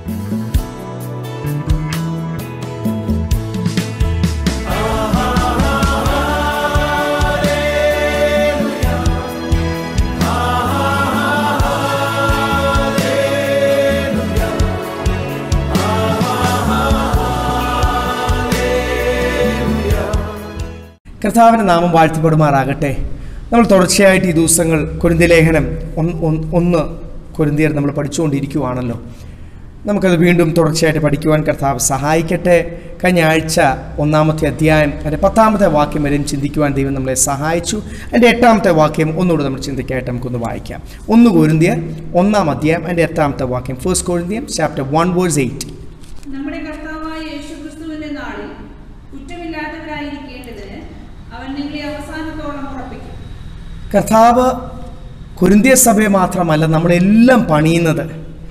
കർത്താവിൻ്റെ നാമം വാഴ്ത്തപ്പെടുമാറാകട്ടെ നമ്മൾ തുടർച്ചയായിട്ട് ഈ ദിവസങ്ങൾ കുരുന്തി ലേഖനം ഒന്ന് ഒന്ന് ഒന്ന് കുരുന്തിയർ നമ്മൾ പഠിച്ചുകൊണ്ടിരിക്കുവാണല്ലോ നമുക്കത് വീണ്ടും തുടർച്ചയായിട്ട് പഠിക്കുവാൻ കർത്താവ് സഹായിക്കട്ടെ കഴിഞ്ഞ ആഴ്ച ഒന്നാമത്തെ അധ്യായം അതിൻ്റെ പത്താമത്തെ വാക്യം വരെയും ചിന്തിക്കുവാൻ ദൈവം നമ്മളെ സഹായിച്ചു അതിൻ്റെ എട്ടാമത്തെ വാക്യം ഒന്നുകൂടെ നമ്മൾ ചിന്തിക്കായിട്ട് നമുക്കൊന്ന് വായിക്കാം ഒന്ന് കൊരിന്തിയർ ഒന്നാം അധ്യായം അതിൻ്റെ എട്ടാമത്തെ വാക്യം first Corinthians chapter one verse eight നമ്മുടെ കർത്താവായ യേശുക്രിസ്തുവിന്റെ നാളിൽ കുറ്റമില്ലാത്തവരായിരിക്കേണ്ടതിന് അവൻ നിങ്ങളെ അവസാനത്തോളം ഉറപ്പിക്കും കർത്താവ് കുരുന്തിയ സഭയെ മാത്രമല്ല നമ്മളെല്ലാം പണിയുന്നത്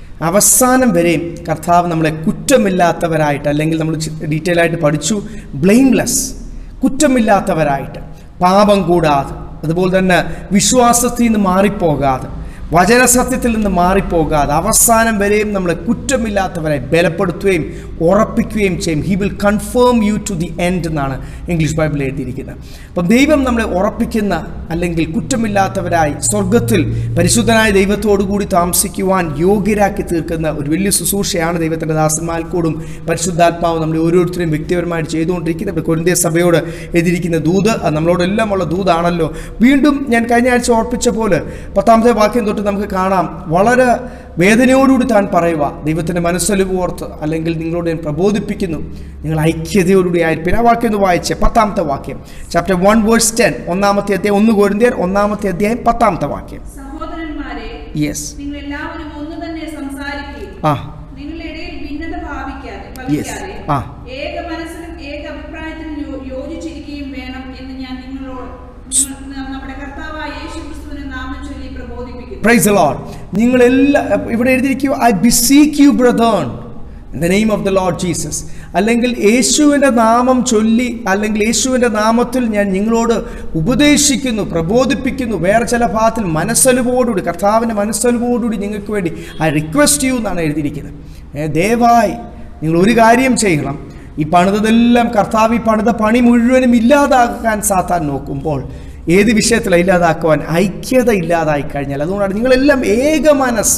അവസാനം വരെയും കർത്താവ് നമ്മളെ കുറ്റമില്ലാത്തവരായിട്ട് അല്ലെങ്കിൽ നമ്മൾ ഡീറ്റെയിൽ ആയിട്ട് പഠിച്ചു ബ്ലെയിംലെസ് കുറ്റമില്ലാത്തവരായിട്ട് പാപം കൂടാതെ അതുപോലെ തന്നെ വിശ്വാസത്തിൽ നിന്ന് മാറിപ്പോകാതെ വചനസത്യത്തിൽ നിന്ന് മാറിപ്പോകാതെ അവസാനം വരെയും നമ്മളെ കുറ്റമില്ലാത്തവരെ ബലപ്പെടുത്തുകയും ഉറപ്പിക്കുകയും ചെയ്യും he will confirm you to the end എന്നാണ് ഇംഗ്ലീഷ് ബൈബിൾ എഴുതിയിരിക്കുന്നത് അപ്പം ദൈവം നമ്മളെ ഉറപ്പിക്കുന്ന അല്ലെങ്കിൽ കുറ്റമില്ലാത്തവരായി സ്വർഗത്തിൽ പരിശുദ്ധനായ ദൈവത്തോടു കൂടി താമസിക്കുവാൻ യോഗ്യരാക്കി തീർക്കുന്ന ഒരു വലിയ ശുശ്രൂഷയാണ് ദൈവത്തിൻ്റെ ദാസന്മാർക്കോടും പരിശുദ്ധാത്മാവ് നമ്മളെ ഓരോരുത്തരും വ്യക്തിപരമായിട്ട് ചെയ്തുകൊണ്ടിരിക്കുന്നത് ഇപ്പോൾ കൊരിന്തിയ സഭയോട് എഴുതിയിരിക്കുന്ന ദൂത് അത് നമ്മളോടെല്ലാം ഉള്ള ദൂതാണല്ലോ വീണ്ടും ഞാൻ കഴിഞ്ഞ ആഴ്ച ഓർപ്പിച്ച പോലെ പത്താമത്തെ വാക്യം തൊട്ട് നമുക്ക് കാണാം വളരെ വേദനയോടുകൂടി താൻ പറയുക ദൈവത്തിൻ്റെ മനസ്സലിവ് ഓർത്ത് അല്ലെങ്കിൽ നിങ്ങളോട് ഞാൻ പ്രബോധിപ്പിക്കുന്നു നിങ്ങൾ ഐക്യതയോടുകൂടി ആയിരിക്കും ആ വാക്യം ഒന്ന് വായിച്ചേ പത്താമത്തെ വാക്യം ചാപ്റ്റർ വൺ വേഴ്സ് ടെൻ ഒന്നാമത്തെ അധ്യായം ഒന്ന് കോരിന്ത്യർ ഒന്നാമത്തെ അധ്യായം പത്താമത്തെ വാക്യം സഹോദരന്മാരെ യെസ് നിങ്ങൾ എല്ലാവരും ഒന്ന് തന്നെ സംസാരിക്കുകയും ആ നിങ്ങളുടെ ഇടയിൽ ഭിന്നത ഭാവിക്കാതെ Yes. ഭവിക്കാതെ ആ. ഏക മനസ്സിലും ഏക അഭിപ്രായത്തിലും യോ- യോജിച്ചിരിക്കുകയും വേണം എന്ന് ഞാൻ നിങ്ങളോട് നിങ്ങൾ- നമ്മുടെ കർത്താവായ യേശുക്രിസ്തുവിനെ നാമം ചൊല്ലി പ്രബോധിപ്പിക്കുന്നു പ്രൈസ് ലോഡ് നിങ്ങളെല്ലാം ഇവിടെ എഴുതിയിരിക്കുക I beseech you brethren in the name of the Lord Jesus അല്ലെങ്കിൽ യേശുവിൻ്റെ നാമം ചൊല്ലി അല്ലെങ്കിൽ യേശുവിൻ്റെ നാമത്തിൽ ഞാൻ നിങ്ങളോട് ഉപദേശിക്കുന്നു പ്രബോധിപ്പിക്കുന്നു വേറെ ചില ഭാഗത്തിൽ മനസ്സലിവോടുകൂടി കർത്താവിൻ്റെ മനസ്സലിവോടുകൂടി നിങ്ങൾക്ക് വേണ്ടി ഐ റിക്വസ്റ്റ് യു എന്നാണ് എഴുതിയിരിക്കുന്നത് ഏ, ദയവായി നിങ്ങൾ ഒരു കാര്യം ചെയ്യണം ഈ പണിതതെല്ലാം കർത്താവ് ഈ പണിത പണി മുഴുവനും ഇല്ലാതാക്കാൻ സാത്താൻ നോക്കുമ്പോൾ ഏത് വിഷയത്തിലാണ് ഇല്ലാതാക്കുവാൻ ഐക്യത ഇല്ലാതായി കഴിഞ്ഞാൽ അതുകൊണ്ടാണ് നിങ്ങളെല്ലാം ഏക മനസ്സ്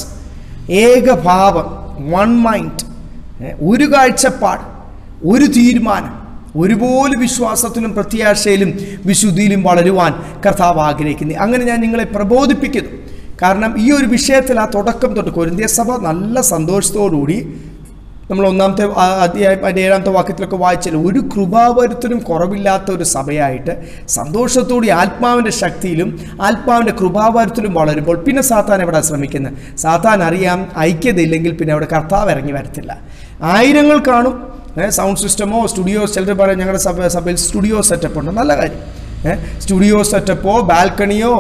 ഏക ഭാവം വൺ മൈൻഡ് ഒരു കാഴ്ചപ്പാട് ഒരു തീരുമാനം ഒരുപോലെ വിശ്വാസത്തിലും പ്രത്യാശയിലും വിശുദ്ധിയിലും വളരുവാൻ കർത്താവ് ആഗ്രഹിക്കുന്നു അങ്ങനെ ഞാൻ നിങ്ങളെ പ്രബോധിപ്പിക്കുന്നു കാരണം ഈ ഒരു വിഷയത്തിൽ ആ തുടക്കം തൊട്ട് കൊരിന്തിയ സഭ നല്ല സന്തോഷത്തോടുകൂടി നമ്മൾ ഒന്നാമത്തെ ആ അധ്യായം അതിൻ്റെ ഏഴാമത്തെ വാക്യത്തിലൊക്കെ വായിച്ചാൽ ഒരു കൃപാവരുത്തിനും കുറവില്ലാത്ത ഒരു സഭയായിട്ട് സന്തോഷത്തോടെ ആത്മാവിൻ്റെ ശക്തിയിലും ആത്മാവിൻ്റെ കൃപാവരത്തിലും വളരുമ്പോൾ പിന്നെ സാത്താൻ എവിടെ ശ്രമിക്കുന്നത് സാത്താൻ അറിയാം ഐക്യതയില്ലെങ്കിൽ പിന്നെ അവിടെ കർത്താവ് ഇറങ്ങി വരത്തില്ല ആയിരങ്ങൾ കാണും സൗണ്ട് സിസ്റ്റമോ സ്റ്റുഡിയോ ചിലർ പറയും ഞങ്ങളുടെ സഭ സഭയിൽ സ്റ്റുഡിയോ സെറ്റപ്പ് ഉണ്ട് നല്ല കാര്യം സ്റ്റുഡിയോ സെറ്റപ്പോ ബാൽക്കണിയോ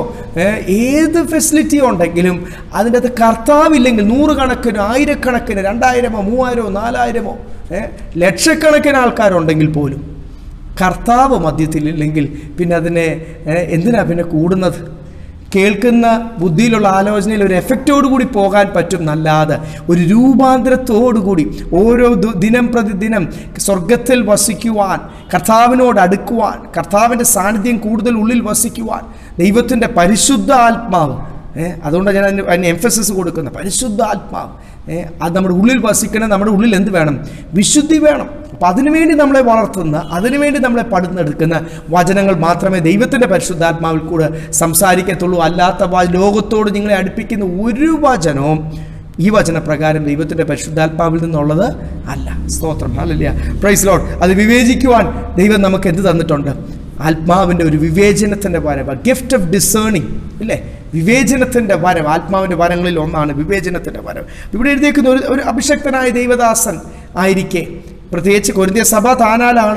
ഏത് ഫെസിലിറ്റിയോ ഉണ്ടെങ്കിലും അതിൻ്റെ അകത്ത് കർത്താവില്ലെങ്കിൽ നൂറുകണക്കിന് ആയിരക്കണക്കിന് രണ്ടായിരമോ മൂവായിരമോ നാലായിരമോ ഏ, ലക്ഷക്കണക്കിന് ആൾക്കാരുണ്ടെങ്കിൽ പോലും കർത്താവ് മധ്യത്തിലില്ലെങ്കിൽ പിന്നെ അതിനെ ഏ, എന്തിനാ പിന്നെ കൂടുന്നത് കേൾക്കുന്ന ബുദ്ധിയിലുള്ള ആലോചനയിൽ ഒരു എഫക്റ്റോടു കൂടി പോകാൻ പറ്റും നല്ലാതെ ഒരു രൂപാന്തരത്തോടുകൂടി ഓരോ ദു- ദിനം പ്രതിദിനം സ്വർഗത്തിൽ വസിക്കുവാൻ കർത്താവിനോട് അടുക്കുവാൻ കർത്താവിൻ്റെ സാന്നിധ്യം കൂടുതൽ ഉള്ളിൽ വസിക്കുവാൻ ദൈവത്തിൻ്റെ പരിശുദ്ധ ആത്മാവ് ഏ, അതുകൊണ്ടാണ് ഞാൻ അതിന് അതിന് എംഫസിസ് കൊടുക്കുന്നത് പരിശുദ്ധ ആത്മാവ് ഏ, അത് നമ്മുടെ ഉള്ളിൽ വസിക്കണം നമ്മുടെ ഉള്ളിൽ എന്ത് വേണം വിശുദ്ധി വേണം അപ്പം അതിനുവേണ്ടി നമ്മളെ വളർത്തുന്ന അതിനുവേണ്ടി നമ്മളെ പടുന്നെടുക്കുന്ന വചനങ്ങൾ മാത്രമേ ദൈവത്തിൻ്റെ പരിശുദ്ധാത്മാവിൽ കൂടെ സംസാരിക്കത്തുള്ളൂ അല്ലാത്ത വ- ലോകത്തോട് നിങ്ങളെ അടുപ്പിക്കുന്ന ഒരു വചനവും ഈ വചനപ്രകാരം ദൈവത്തിൻ്റെ പരിശുദ്ധാത്മാവിൽ നിന്നുള്ളത് അല്ല സ്തോത്രം അല്ലല്ല പ്രൈസ് ലോഡ് അത് വിവേചിക്കുവാൻ ദൈവം നമുക്ക് എന്ത് തന്നിട്ടുണ്ട് ആത്മാവിൻ്റെ ഒരു വിവേചനത്തിൻ്റെ വരവ് ഗിഫ്റ്റ് ഓഫ് ഡിസേണിങ് ഇല്ലേ വിവേചനത്തിൻ്റെ വരവ് ആത്മാവിൻ്റെ വരങ്ങളിൽ ഒന്നാണ് വിവേചനത്തിൻ്റെ വരവ് ഇവിടെ എഴുതിയേക്കുന്ന ഒരു ഒരു അഭിഷക്തനായ ദൈവദാസൻ ആയിരിക്കെ പ്രത്യേകിച്ച് കൊരിന്തിയ സഭ താനാലാണ്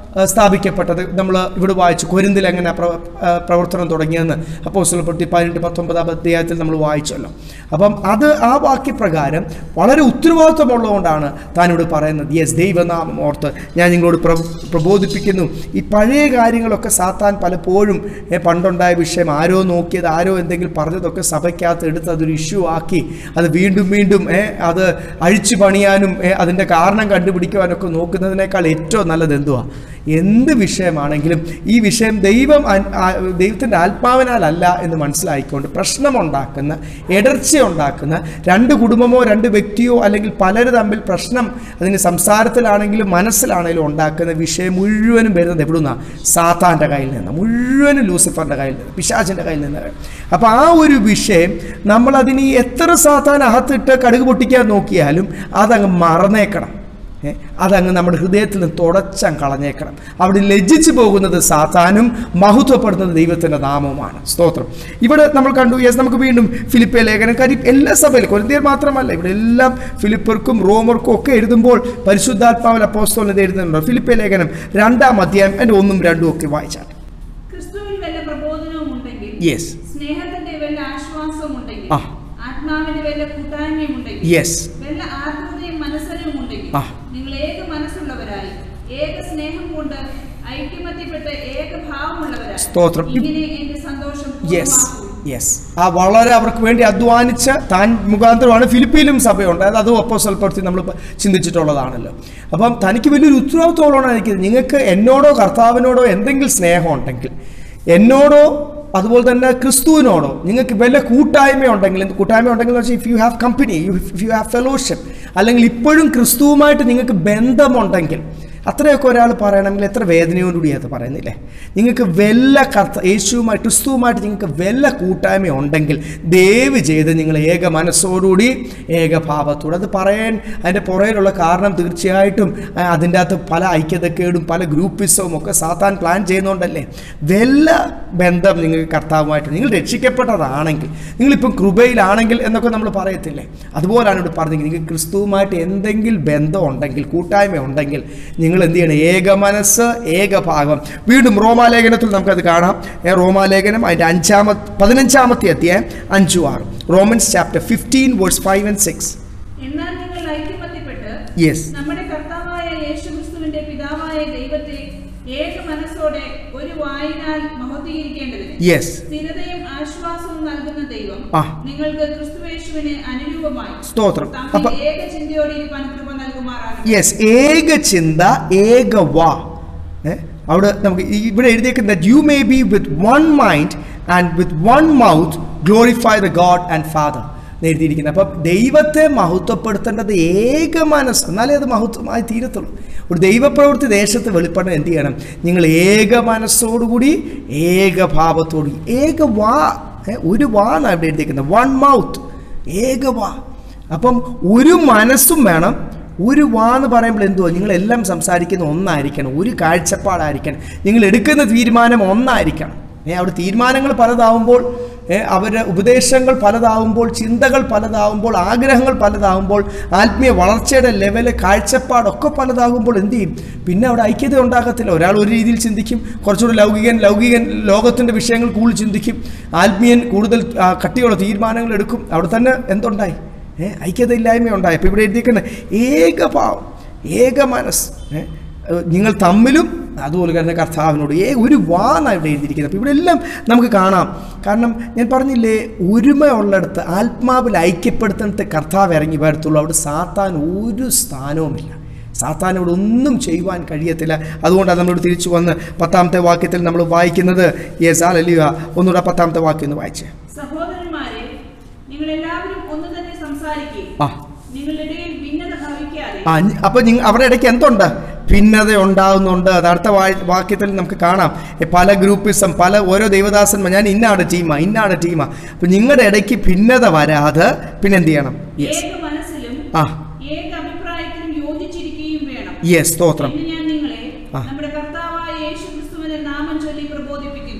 ആ, സ്ഥാപിക്കപ്പെട്ടത് നമ്മൾ ഇവിടെ വായിച്ചു കൊരിന്തിൽ എങ്ങനെ പ്ര- ആ, പ്രവർത്തനം തുടങ്ങിയെന്ന് അപ്പോസ്തലപ്പെട്ടി പതിനെട്ട് പത്തൊമ്പതാം അധ്യായത്തിൽ നമ്മൾ വായിച്ചല്ലോ അപ്പം അത് ആ വാക്യപ്രകാരം വളരെ ഉത്തരവാദിത്വമുള്ളതുകൊണ്ടാണ് താനിവിടെ പറയുന്നത് യെസ് ദൈവനാമം ഓർത്ത് ഞാൻ നിങ്ങളോട് പ്ര പ്രബോധിപ്പിക്കുന്നു ഈ പഴയ കാര്യങ്ങളൊക്കെ സാത്താൻ പലപ്പോഴും ഏ, പണ്ടുണ്ടായ വിഷയം ആരോ നോക്കിയത് ആരോ എന്തെങ്കിലും പറഞ്ഞതൊക്കെ സഭയ്ക്കകത്ത് എടുത്ത് അതൊരു ഇഷ്യൂ ആക്കി അത് വീണ്ടും വീണ്ടും ഏ, അത് അഴിച്ചു പണിയാനും ഏ, അതിൻ്റെ കാരണം കണ്ടുപിടിക്കുവാനൊക്കെ നോക്കുന്നതിനേക്കാൾ ഏറ്റവും നല്ലത് എന്തുവാ എന്ത് വിഷയമാണെങ്കിലും ഈ വിഷയം ദൈവം അൻ- ആ- ദൈവത്തിൻ്റെ ആത്മാവിനാലല്ല എന്ന് മനസ്സിലായിക്കൊണ്ട് പ്രശ്നമുണ്ടാക്കുന്ന ഇടർച്ച ഉണ്ടാക്കുന്ന രണ്ട് കുടുംബമോ രണ്ട് വ്യക്തിയോ അല്ലെങ്കിൽ പലര് തമ്മിൽ പ്രശ്നം അതിന് സംസാരത്തിലാണെങ്കിലും മനസ്സിലാണെങ്കിലും ഉണ്ടാക്കുന്ന വിഷയം മുഴുവനും വരുന്നത് എവിടുന്നാ സാത്താൻ്റെ കയ്യിൽ നിന്ന് മുഴുവനും ലൂസിഫറിൻ്റെ കയ്യിൽ നിന്ന് പിശാചിൻ്റെ കയ്യിൽ നിന്ന് അപ്പോൾ ആ ഒരു വിഷയം നമ്മളതിന് എത്ര സാത്താൻ അകത്തിട്ട് കടുക് പൊട്ടിക്കാൻ നോക്കിയാലും അതങ്ങ് മറന്നേക്കണം ഏ, അതങ്ങ് നമ്മുടെ ഹൃദയത്തിൽ നിന്ന് തുടച്ചം കളഞ്ഞേക്കണം അവിടെ ലജ്ജിച്ചു പോകുന്നത് സാത്താനും മഹത്വപ്പെടുന്നത് ദൈവത്തിൻ്റെ നാമവുമാണ് സ്തോത്രം ഇവിടെ നമ്മൾ കണ്ടു യെസ് നമുക്ക് വീണ്ടും ഫിലിപ്പെ ലേഖനം കാര്യം എല്ലാ സഭയിലും കൊരിന്തിയർ മാത്രമല്ല ഇവിടെ എല്ലാം ഫിലിപ്പർക്കും റോമർക്കും ഒക്കെ എഴുതുമ്പോൾ പരിശുദ്ധാത്മാവിൽ അപ്പോസ്തോലിന് എഴുതുന്നുണ്ട് ഫിലിപ്പെ ലേഖനം രണ്ടാം അധ്യായം എൻ്റെ ഒന്നും രണ്ടും ഒക്കെ വായിച്ചാൽ ക്രിസ്തുവിൽ വല്ല പ്രബോധനവും ഉണ്ടെങ്കിൽ യെസ് സ്നേഹത്തിന്റെ വല്ല ആശ്വാസവും ഉണ്ടെങ്കിൽ ആ. ആത്മാവിന്റെ വല്ല കൂട്ടായ്മയും ഉണ്ടെങ്കിൽ യെസ് വല്ല ആത്മീയതയും മനസ്സരവും ഉണ്ടെങ്കിൽ ആ. നിങ്ങൾ ഏക മനസ്സുള്ളവരായി ഏക സ്നേഹം കൊണ്ട് ഐക്യമത്യപ്പെട്ട് ഏക ഭാവമുള്ളവരായി സ്തോത്രം. ഇങ്ങനെ എന്റെ സന്തോഷം യെസ് പൂർണ്ണമാക്കൂ. യെസ് ആ വളരെ അവർക്ക് വേണ്ടി അധ്വാനിച്ച താൻ മുഖാന്തരമാണ് ഫിലിപ്പീനിലും സഭയുണ്ട് അത് അതും അപ്പോൾ സ്വൽപ്പത്തി നമ്മൾ പ- ചിന്തിച്ചിട്ടുള്ളതാണല്ലോ അപ്പം തനിക്ക് വലിയൊരു ഉത്തരവാദിത്വമുള്ളതാണ് എനിക്ക് നിങ്ങൾക്ക് എന്നോടോ കർത്താവിനോടോ എന്തെങ്കിലും സ്നേഹം ഉണ്ടെങ്കിൽ എന്നോടോ അതുപോലെ തന്നെ ക്രിസ്തുവിനോടോ നിങ്ങൾക്ക് വല്ല കൂട്ടായ്മ ഉണ്ടെങ്കിൽ എന്ത് കൂട്ടായ്മ ഉണ്ടെങ്കിൽ എന്ന് വെച്ചാൽ if you have company if you have fellowship അല്ലെങ്കിൽ ഇപ്പോഴും ക്രിസ്തുവുമായിട്ട് നിങ്ങൾക്ക് ബന്ധമുണ്ടെങ്കിൽ അത്രയൊക്കെ ഒരാൾ പറയണമെങ്കിൽ എത്ര വേദനയോടുകൂടി അത് പറയുന്നില്ലേ നിങ്ങൾക്ക് വല്ല കർത്ത യേശുവുമായി ക്രിസ്തുവുമായിട്ട് നിങ്ങൾക്ക് വല്ല കൂട്ടായ്മ ഉണ്ടെങ്കിൽ ദയവ് ചെയ്ത് നിങ്ങൾ ഏക മനസ്സോടുകൂടി ഏകഭാവത്തോടെ അത് പറയാൻ അതിൻ്റെ പുറകിലുള്ള കാരണം തീർച്ചയായിട്ടും ആ, അതിൻ്റെ അകത്ത് പല ഐക്യതക്കേടും പല ഗ്രൂപ്പിസവും ഒക്കെ സാത്താൻ പ്ലാൻ ചെയ്യുന്നതുകൊണ്ടല്ലേ വല്ല ബന്ധം നിങ്ങൾക്ക് കർത്താവുമായിട്ട് നിങ്ങൾ രക്ഷിക്കപ്പെട്ടതാണെങ്കിൽ നിങ്ങളിപ്പം കൃപയിലാണെങ്കിൽ എന്നൊക്കെ നമ്മൾ പറയത്തില്ലേ അതുപോലാണ് ഇവിടെ പറഞ്ഞെങ്കിൽ നിങ്ങൾക്ക് ക്രിസ്തുവുമായിട്ട് എന്തെങ്കിലും ബന്ധം ഉണ്ടെങ്കിൽ കൂട്ടായ്മ ഉണ്ടെങ്കിൽ നിങ്ങൾ എന്ത് ചെയ്യണം ഏക മനസ്സ് ഏകഭാഗം വീണ്ടും റോമാലേഖനത്തിൽ നമുക്കത് കാണാം ഏ, റോമാലേഖനം അതിൻ്റെ അഞ്ചാമത്തെ പതിനഞ്ചാമത്തെ അധ്യായം അഞ്ചു ആറ് Romans chapter fifteen verse five and six എന്നാൽ നിങ്ങൾ ഐക്യമത്യപ്പെട്ട് യെസ് നമ്മുടെ കർത്താവായ യേശുക്രിസ്തുവിന്റെ പിതാവായ ദൈവത്തെ ഏക മനസ്സോടെ ഒരു വായിനാൽ മഹത്വീകരിക്കേണ്ടതിന് യെസ് സ്ഥിരതയും ആശ്വാസവും നൽകുന്ന ദൈവം ആ. നിങ്ങൾക്ക് ക്രിസ്തുവേശുവിന് അനുരൂപമായി സ്തോത്രം തമ്മിൽ അപ്പൊ ഏക ചിന്തയോടെ ഇരുപ്പാൻ കൃപ നൽകുമാറാകട്ടെ യെസ് ഏക ചിന്ത ഏക വാ ഏ? അവിടെ നമുക്ക് ഈ- ഇവിടെ എഴുതിയേക്കുന്ന you may be with one mind and with one mouth glorify the God and Father എഴുതിയിരിക്കുന്നത് അപ്പം ദൈവത്തെ മഹത്വപ്പെടുത്തേണ്ടത് ഏക മനസ്സ് എന്നാലേ അത് മഹത്വമായി തീരത്തുള്ളൂ ഒരു ദൈവപ്രവൃത്തി ദേശത്ത് വെളിപ്പെടാൻ എന്ത് ചെയ്യണം നിങ്ങൾ ഏക മനസ്സോടുകൂടി ഏക ഭാവത്തോടു ഏക വാ ഏ? ഒരു വാ എന്നാണ് ഇവിടെ എഴുതിയിരിക്കുന്നത് വൺ മൗത്ത് ഏക വാ അപ്പം ഒരു മനസ്സും വേണം ഒരു വാ എന്ന് പറയുമ്പോൾ എന്തുവാ നിങ്ങളെല്ലാം സംസാരിക്കുന്ന ഒന്നായിരിക്കണം ഒരു കാഴ്ചപ്പാടായിരിക്കണം നിങ്ങൾ എടുക്കുന്ന തീരുമാനം ഒന്നായിരിക്കണം ഏ അവിടെ തീരുമാനങ്ങൾ പലതാവുമ്പോൾ ഏ അവരുടെ ഉപദേശങ്ങൾ പലതാവുമ്പോൾ ചിന്തകൾ പലതാവുമ്പോൾ ആഗ്രഹങ്ങൾ പലതാവുമ്പോൾ ആത്മീയ വളർച്ചയുടെ ലെവല് കാഴ്ചപ്പാടൊക്കെ പലതാകുമ്പോൾ എന്ത് ചെയ്യും പിന്നെ അവിടെ ഐക്യത ഉണ്ടാകത്തില്ല ഒരാൾ ഒരു രീതിയിൽ ചിന്തിക്കും കുറച്ചുകൂടി ലൗകികൻ ലൗകികൻ ലോകത്തിൻ്റെ വിഷയങ്ങൾ കൂടുതൽ ചിന്തിക്കും ആത്മീയൻ കൂടുതൽ ആ, കട്ടിയുള്ള തീരുമാനങ്ങൾ എടുക്കും അവിടെ തന്നെ എന്തുണ്ടായി ഏ ഐക്യതയില്ലായ്മ ഉണ്ടായി അപ്പോൾ ഇവിടെ എഴുതിയിരിക്കുന്ന ഏകഭാവം ഏക മനസ്സ് ഏ, ഏഹ് നിങ്ങൾ തമ്മിലും അതുപോലെ തന്നെ കർത്താവിനോട് ഏ ഒരു വാന്നാണ് ഇവിടെ എഴുതിയിരിക്കുന്നത് അപ്പോൾ ഇവിടെ എല്ലാം നമുക്ക് കാണാം കാരണം ഞാൻ പറഞ്ഞില്ലേ ഒരുമയുള്ളിടത്ത് ആത്മാവിൽ ഐക്യപ്പെടുത്തുന്നിടത്ത് കർത്താവ് ഇറങ്ങി വരത്തുള്ളൂ അവിടെ സാത്താൻ ഒരു സ്ഥാനവുമില്ല സാത്താൻ ഇവിടെ ഒന്നും ചെയ്യുവാൻ കഴിയത്തില്ല അതുകൊണ്ടാണ് നമ്മളോട് തിരിച്ചു വന്ന് പത്താമത്തെ വാക്യത്തിൽ നമ്മൾ വായിക്കുന്നത് യെസ് ആലലിയ ഒന്നുകൂടെ പത്താമത്തെ വാക്യം ഒന്ന് വായിച്ചേ സഹോദരന്മാരെ നിങ്ങൾ എല്ലാവരും ഒന്ന് തന്നെ സംസാരിക്കുകയും ആ നിങ്ങളുടെ ഇടയിൽ ഭിന്നത ഭവിക്കാതെ ആ ഞ- അപ്പൊ നിങ്ങ അവരുടെ ഇടയ്ക്ക് എന്തുണ്ട് ഭിന്നത ഉണ്ടാകുന്നുണ്ട് അത് അടുത്ത വാ- വാക്യത്തിൽ നമുക്ക് കാണാം ഏ, പല ഗ്രൂപ്പിസം പല ഓരോ ദൈവദാസന്മാർ ഞാൻ ഇന്നാണ് ടീമാ ഇന്നാണ് ടീമാ അപ്പൊ നിങ്ങളുടെ ഇടയ്ക്ക് ഭിന്നത വരാതെ പിന്നെ എന്ത് ചെയ്യണം യെസ് ഏക മനസ്സിലും ആ ഏക അഭിപ്രായത്തിലും യോജിച്ചിരിക്കുകയും വേണം യെസ് സ്തോത്രം എന്ന് ഞാൻ നിങ്ങളെ ആ. നമ്മുടെ കർത്താവായ യേശു ക്രിസ്തുവിന്റെ നാമം ചൊല്ലി പ്രബോധിപ്പിക്കുന്നു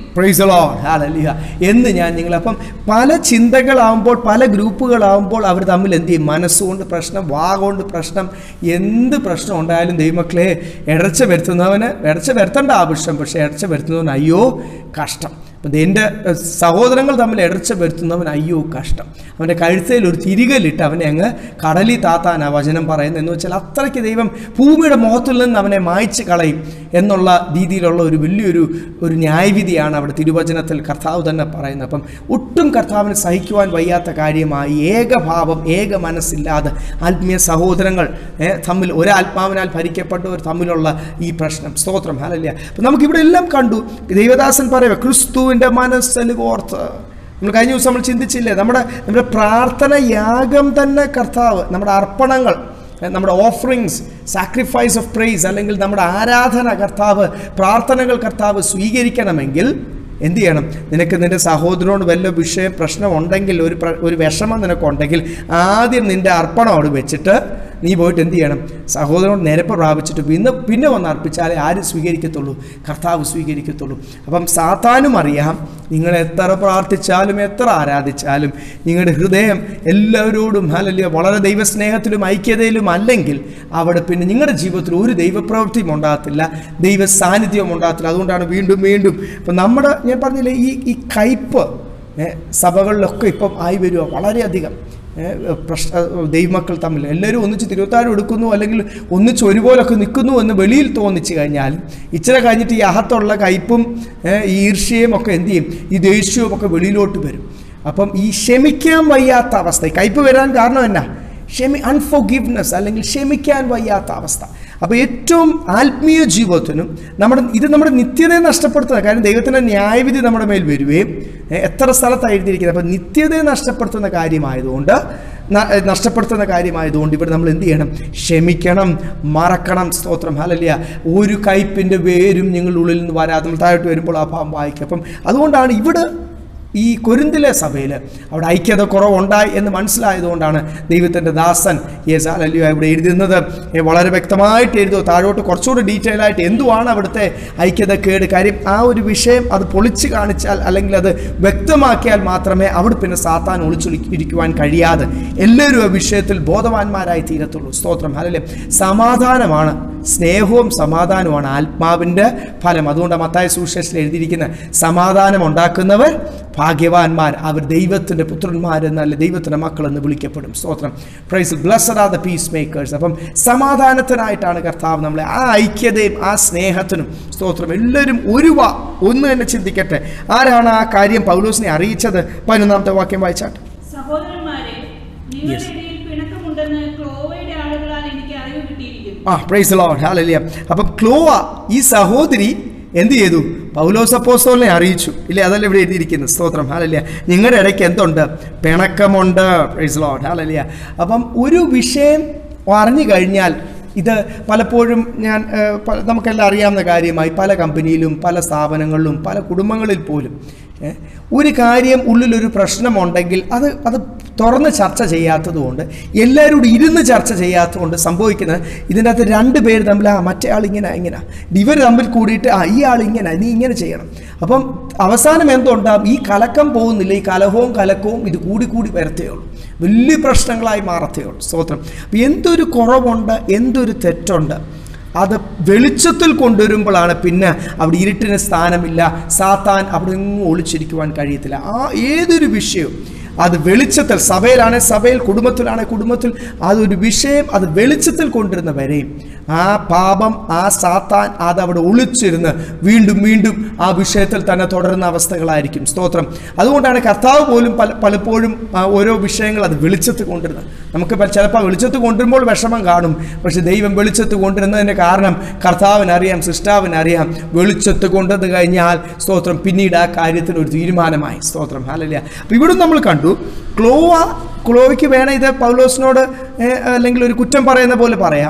പ്രൈസ് ലോഡ് ഹാലലിയ എന്ന് ഞാൻ നിങ്ങൾ അപ്പം പല ചിന്തകളാവുമ്പോൾ പല ഗ്രൂപ്പുകളാവുമ്പോൾ അവർ തമ്മിൽ എന്ത് ചെയ്യും മനസ്സുകൊണ്ട് പ്രശ്നം വാ കൊണ്ട് പ്രശ്നം എന്ത് പ്രശ്നം ഉണ്ടായാലും ദൈവമക്കളെ ഇടർച്ച വരുത്തുന്നവന് ഇടർച്ച വരുത്തേണ്ട ആവശ്യം പക്ഷേ ഇടർച്ച വരുത്തുന്നവന് അയ്യോ കഷ്ടം അപ്പം എൻ്റെ സഹോദരങ്ങൾ തമ്മിൽ ഇടർച്ച വരുത്തുന്നവൻ അയ്യോ കഷ്ടം അവൻ്റെ കഴുത്തയിൽ ഒരു തിരികലിട്ട് അവനെ അങ്ങ് കടലി താത്താൻ ആ വചനം പറയുന്നത് എന്ന് വെച്ചാൽ അത്രയ്ക്ക് ദൈവം ഭൂമിയുടെ മുഖത്തിൽ നിന്ന് അവനെ മായ്ച്ച് കളയും എന്നുള്ള രീതിയിലുള്ള ഒരു വലിയൊരു ഒരു ന്യായവിധിയാണ് അവിടെ തിരുവചനത്തിൽ കർത്താവ് തന്നെ പറയുന്നത് അപ്പം ഒട്ടും കർത്താവിന് സഹിക്കുവാൻ വയ്യാത്ത കാര്യമായി ഏകഭാവം ഏക മനസ്സില്ലാതെ ആത്മീയ സഹോദരങ്ങൾ ഏ, തമ്മിൽ ഒരാത്മാവിനാൽ ഭരിക്കപ്പെട്ടവർ തമ്മിലുള്ള ഈ പ്രശ്നം സ്തോത്രം ഹലല്ല അപ്പം നമുക്കിവിടെ എല്ലാം കണ്ടു ദൈവദാസൻ പറയുക ക്രിസ്തുവിൻ്റെ മനസ്സിൽ ഓർത്ത് നമ്മൾ കഴിഞ്ഞ ദിവസം നമ്മൾ ചിന്തിച്ചില്ലേ നമ്മുടെ നമ്മുടെ പ്രാർത്ഥന യാഗം തന്നെ കർത്താവ് നമ്മുടെ അർപ്പണങ്ങൾ ഏ, നമ്മുടെ ഓഫറിങ്സ് സാക്രിഫൈസ് ഓഫ് പ്രൈസ് അല്ലെങ്കിൽ നമ്മുടെ ആരാധന കർത്താവ് പ്രാർത്ഥനകൾ കർത്താവ് സ്വീകരിക്കണമെങ്കിൽ എന്ത് ചെയ്യണം നിനക്ക് നിൻ്റെ സഹോദരനോട് വല്ല വിഷയം പ്രശ്നം ഉണ്ടെങ്കിൽ ഒരു പ്ര- ഒരു വിഷമം നിനക്കുണ്ടെങ്കിൽ ആദ്യം നിൻ്റെ അർപ്പണം അവിടെ വെച്ചിട്ട് നീ പോയിട്ട് എന്ത് ചെയ്യണം സഹോദരനോട് നിരപ്പ് പ്രാപിച്ചിട്ട് പിന്നെ പിന്നെ വന്ന് അർപ്പിച്ചാലേ ആരും സ്വീകരിക്കത്തുള്ളൂ കർത്താവ് സ്വീകരിക്കത്തുള്ളൂ അപ്പം സാത്താനും അറിയാം നിങ്ങൾ എത്ര പ്രാർത്ഥിച്ചാലും എത്ര ആരാധിച്ചാലും നിങ്ങളുടെ ഹൃദയം എല്ലാവരോടും അല്ലല്ലോ വളരെ ദൈവസ്നേഹത്തിലും ഐക്യതയിലും അല്ലെങ്കിൽ അവിടെ പിന്നെ നിങ്ങളുടെ ജീവിതത്തിൽ ഒരു ദൈവപ്രവൃത്തിയും ഉണ്ടാകത്തില്ല ദൈവ സാന്നിധ്യവും ഉണ്ടാകത്തില്ല അതുകൊണ്ടാണ് വീണ്ടും വീണ്ടും ഇപ്പം നമ്മുടെ ഞാൻ പറഞ്ഞില്ലേ ഈ ഈ കയ്പ് ഏ, സഭകളിലൊക്കെ ഇപ്പം ആയി വരിക വളരെയധികം ഏ, പ്രശ്ന ദൈവമക്കൾ തമ്മിൽ എല്ലാവരും ഒന്നിച്ച് തിരുവത്താരം എടുക്കുന്നു അല്ലെങ്കിൽ ഒന്നിച്ച് ഒരുപോലൊക്കെ നിൽക്കുന്നു എന്ന് വെളിയിൽ തോന്നിച്ച് കഴിഞ്ഞാലും ഇച്ചിരി കഴിഞ്ഞിട്ട് ഈ അഹത്തുള്ള കയ്പും ഏ, ഈ ഈർഷ്യയും ഒക്കെ എന്ത് ചെയ്യും ഈ ദേഷ്യവും ഒക്കെ വെളിയിലോട്ട് വരും അപ്പം ഈ ക്ഷമിക്കാൻ വയ്യാത്ത അവസ്ഥ ഈ കയ്പ് വരാൻ കാരണം എന്നാ ക്ഷമി അൺഫോർഗിവ്നെസ് അല്ലെങ്കിൽ ക്ഷമിക്കാൻ വയ്യാത്ത അവസ്ഥ അപ്പോൾ ഏറ്റവും ആത്മീയ ജീവിതത്തിനും നമ്മുടെ ഇത് നമ്മുടെ നിത്യതയെ നഷ്ടപ്പെടുത്തുന്ന കാര്യം ദൈവത്തിൻ്റെ ന്യായവിധി നമ്മുടെ മേൽ വരികയും ഏ, എത്ര സ്ഥലത്താണ് എഴുതിയിരിക്കുന്നത് അപ്പോൾ നിത്യതയെ നഷ്ടപ്പെടുത്തുന്ന കാര്യമായതുകൊണ്ട് ന- ഏ, നഷ്ടപ്പെടുത്തുന്ന കാര്യമായതുകൊണ്ട് ഇവിടെ നമ്മൾ എന്ത് ചെയ്യണം ക്ഷമിക്കണം മറക്കണം സ്തോത്രം ഹലലിയ ഒരു കയ്പിൻ്റെ വേരും നിങ്ങളുടെ ഉള്ളിൽ നിന്ന് വരാതെ നമ്മൾ താഴോട്ട് വരുമ്പോൾ ആ ഭാവം വായിക്കും അപ്പം അതുകൊണ്ടാണ് ഇവിടെ ഈ കൊരിന്തിലെ സഭയിൽ അവിടെ ഐക്യത കുറവുണ്ടായി എന്ന് മനസ്സിലായതുകൊണ്ടാണ് ദൈവത്തിൻ്റെ ദാസൻ യേസ് അല്ലയോ ഇവിടെ എഴുതുന്നത് ഏ, വളരെ വ്യക്തമായിട്ട് എഴുതുമോ താഴോട്ട് കുറച്ചുകൂടി ഡീറ്റെയിൽ ആയിട്ട് എന്തുവാണ് അവിടുത്തെ ഐക്യത കേട് കാര്യം ആ ഒരു വിഷയം അത് പൊളിച്ച് കാണിച്ചാൽ അല്ലെങ്കിൽ അത് വ്യക്തമാക്കിയാൽ മാത്രമേ അവിടെ പിന്നെ സാത്താൻ ഒളിച്ചൊളിരിക്കുവാൻ കഴിയാതെ എല്ലാവരും ആ വിഷയത്തിൽ ബോധവാന്മാരായി തീരത്തുള്ളൂ സ്തോത്രം അല്ലല്ലേ സമാധാനമാണ് സ്നേഹവും സമാധാനവുമാണ് ആത്മാവിൻ്റെ ഫലം അതുകൊണ്ട് മത്തായ സുവിശേഷത്തിൽ എഴുതിയിരിക്കുന്ന സമാധാനം ഉണ്ടാക്കുന്നവർ ഭാഗ്യവാന്മാർ അവർ ദൈവത്തിൻ്റെ പുത്രന്മാരെന്നല്ല ദൈവത്തിൻ്റെ മക്കളെന്ന് വിളിക്കപ്പെടും സ്തോത്രം praise blessed are the peacemakers അപ്പം സമാധാനത്തിനായിട്ടാണ് കർത്താവ് നമ്മളെ ആ ഐക്യതയും ആ സ്നേഹത്തിനും സ്തോത്രം എല്ലാവരും ഒരു വാ ഒന്ന് തന്നെ ചിന്തിക്കട്ടെ ആരാണ് ആ കാര്യം പൗലോസിനെ അറിയിച്ചത് പതിനൊന്നാമത്തെ വാക്യം വായിച്ചാട്ടെ സഹോദരന്മാരെ നിങ്ങളുടെ ഇടയിൽ പിണക്കമുണ്ടെന്ന് ക്ലോവയുടെ ആളുകളാൽ എനിക്ക് അറിവ് കിട്ടിയിരിക്കുന്നു ആ പ്രൈസ് ലോഡ് ഹാലലിയ അപ്പം ക്ലോവ ഈ സഹോദരി എന്ത് ചെയ്തു പൗലോസ് അപ്പോസ്തോലിനെ അറിയിച്ചു ഇല്ലേ അതല്ല ഇവിടെ എഴുതിയിരിക്കുന്നത് സ്തോത്രം ഹാലലിയ നിങ്ങളുടെ ഇടയ്ക്ക് എന്തുണ്ട് പിണക്കമുണ്ട് പ്രൈസ് ലോഡ് ഹാലലിയ അപ്പം ഒരു വിഷയം അറിഞ്ഞു കഴിഞ്ഞാൽ ഇത് പലപ്പോഴും ഞാൻ ഏഹ്, പ- നമുക്കെല്ലാം അറിയാവുന്ന കാര്യമായി പല കമ്പനിയിലും പല സ്ഥാപനങ്ങളിലും പല കുടുംബങ്ങളിൽ പോലും ഏഹ്, ഒരു കാര്യം ഉള്ളിലൊരു പ്രശ്നമുണ്ടെങ്കിൽ അത് അത് തുറന്ന് ചർച്ച ചെയ്യാത്തതുകൊണ്ട് എല്ലാവരും കൂടി ഇരുന്ന് ചർച്ച ചെയ്യാത്തതുകൊണ്ട് സംഭവിക്കുന്നത് ഇതിൻ്റെ അകത്ത് രണ്ട് പേര് തമ്മിൽ ആ മറ്റേ ആൾ ഇങ്ങനെ ഇങ്ങനെ ഇവർ തമ്മിൽ കൂടിയിട്ട് ആ ഈ ആൾ ഇങ്ങനെ നീ ഇങ്ങനെ ചെയ്യണം അപ്പം അവസാനം എന്തുണ്ടാവും ഈ കലക്കം പോകുന്നില്ല ഈ കലഹവും കലക്കവും ഇത് കൂടി കൂടി വരത്തേ ഉള്ളൂ വലിയ പ്രശ്നങ്ങളായി മാറത്തേ ഉള്ളൂ സ്തോത്രം അപ്പം എന്തൊരു കുറവുണ്ട് എന്തൊരു തെറ്റുണ്ട് അത് വെളിച്ചത്തിൽ കൊണ്ടുവരുമ്പോഴാണ് പിന്നെ അവിടെ ഇരുട്ടിന് സ്ഥാനമില്ല സാത്താൻ അവിടെ എങ്ങും ഒളിച്ചിരിക്കുവാൻ കഴിയത്തില്ല ആ ഏതൊരു വിഷയവും അത് വെളിച്ചത്തിൽ സഭയിലാണെ സഭയിൽ കുടുംബത്തിലാണെ കുടുംബത്തിൽ അതൊരു വിഷയം അത് വെളിച്ചത്തിൽ കൊണ്ടിരുന്ന വരെയും ആ പാപം ആ സാത്താൻ അത് അവിടെ ഒളിച്ചിരുന്ന് വീണ്ടും വീണ്ടും ആ വിഷയത്തിൽ തന്നെ തുടരുന്ന അവസ്ഥകളായിരിക്കും സ്തോത്രം അതുകൊണ്ടാണ് കർത്താവ് പോലും പല പലപ്പോഴും ആ ഓരോ വിഷയങ്ങൾ അത് വെളിച്ചത്ത് കൊണ്ടിരുന്നത് നമുക്ക് പ- ചിലപ്പോൾ വെളിച്ചത്ത് കൊണ്ടുവരുമ്പോൾ വിഷമം കാണും പക്ഷെ ദൈവം വെളിച്ചത്ത് കൊണ്ടുവരുന്നതിൻ്റെ കാരണം കർത്താവിനറിയാം സൃഷ്ടാവിനറിയാം വെളിച്ചത്ത് കൊണ്ടുവന്ന് കഴിഞ്ഞാൽ സ്തോത്രം പിന്നീട് ആ കാര്യത്തിന് ഒരു തീരുമാനമായി സ്തോത്രം ഹാലല്ല അപ്പം ഇവിടെ നമ്മൾ കണ്ടു ക്ലോവ ക്ലോവയ്ക്ക് വേണം ഇത് പൗലോസിനോട് ഏ, അല്ലെങ്കിൽ ഒരു കുറ്റം പറയുന്ന പോലെ പറയാം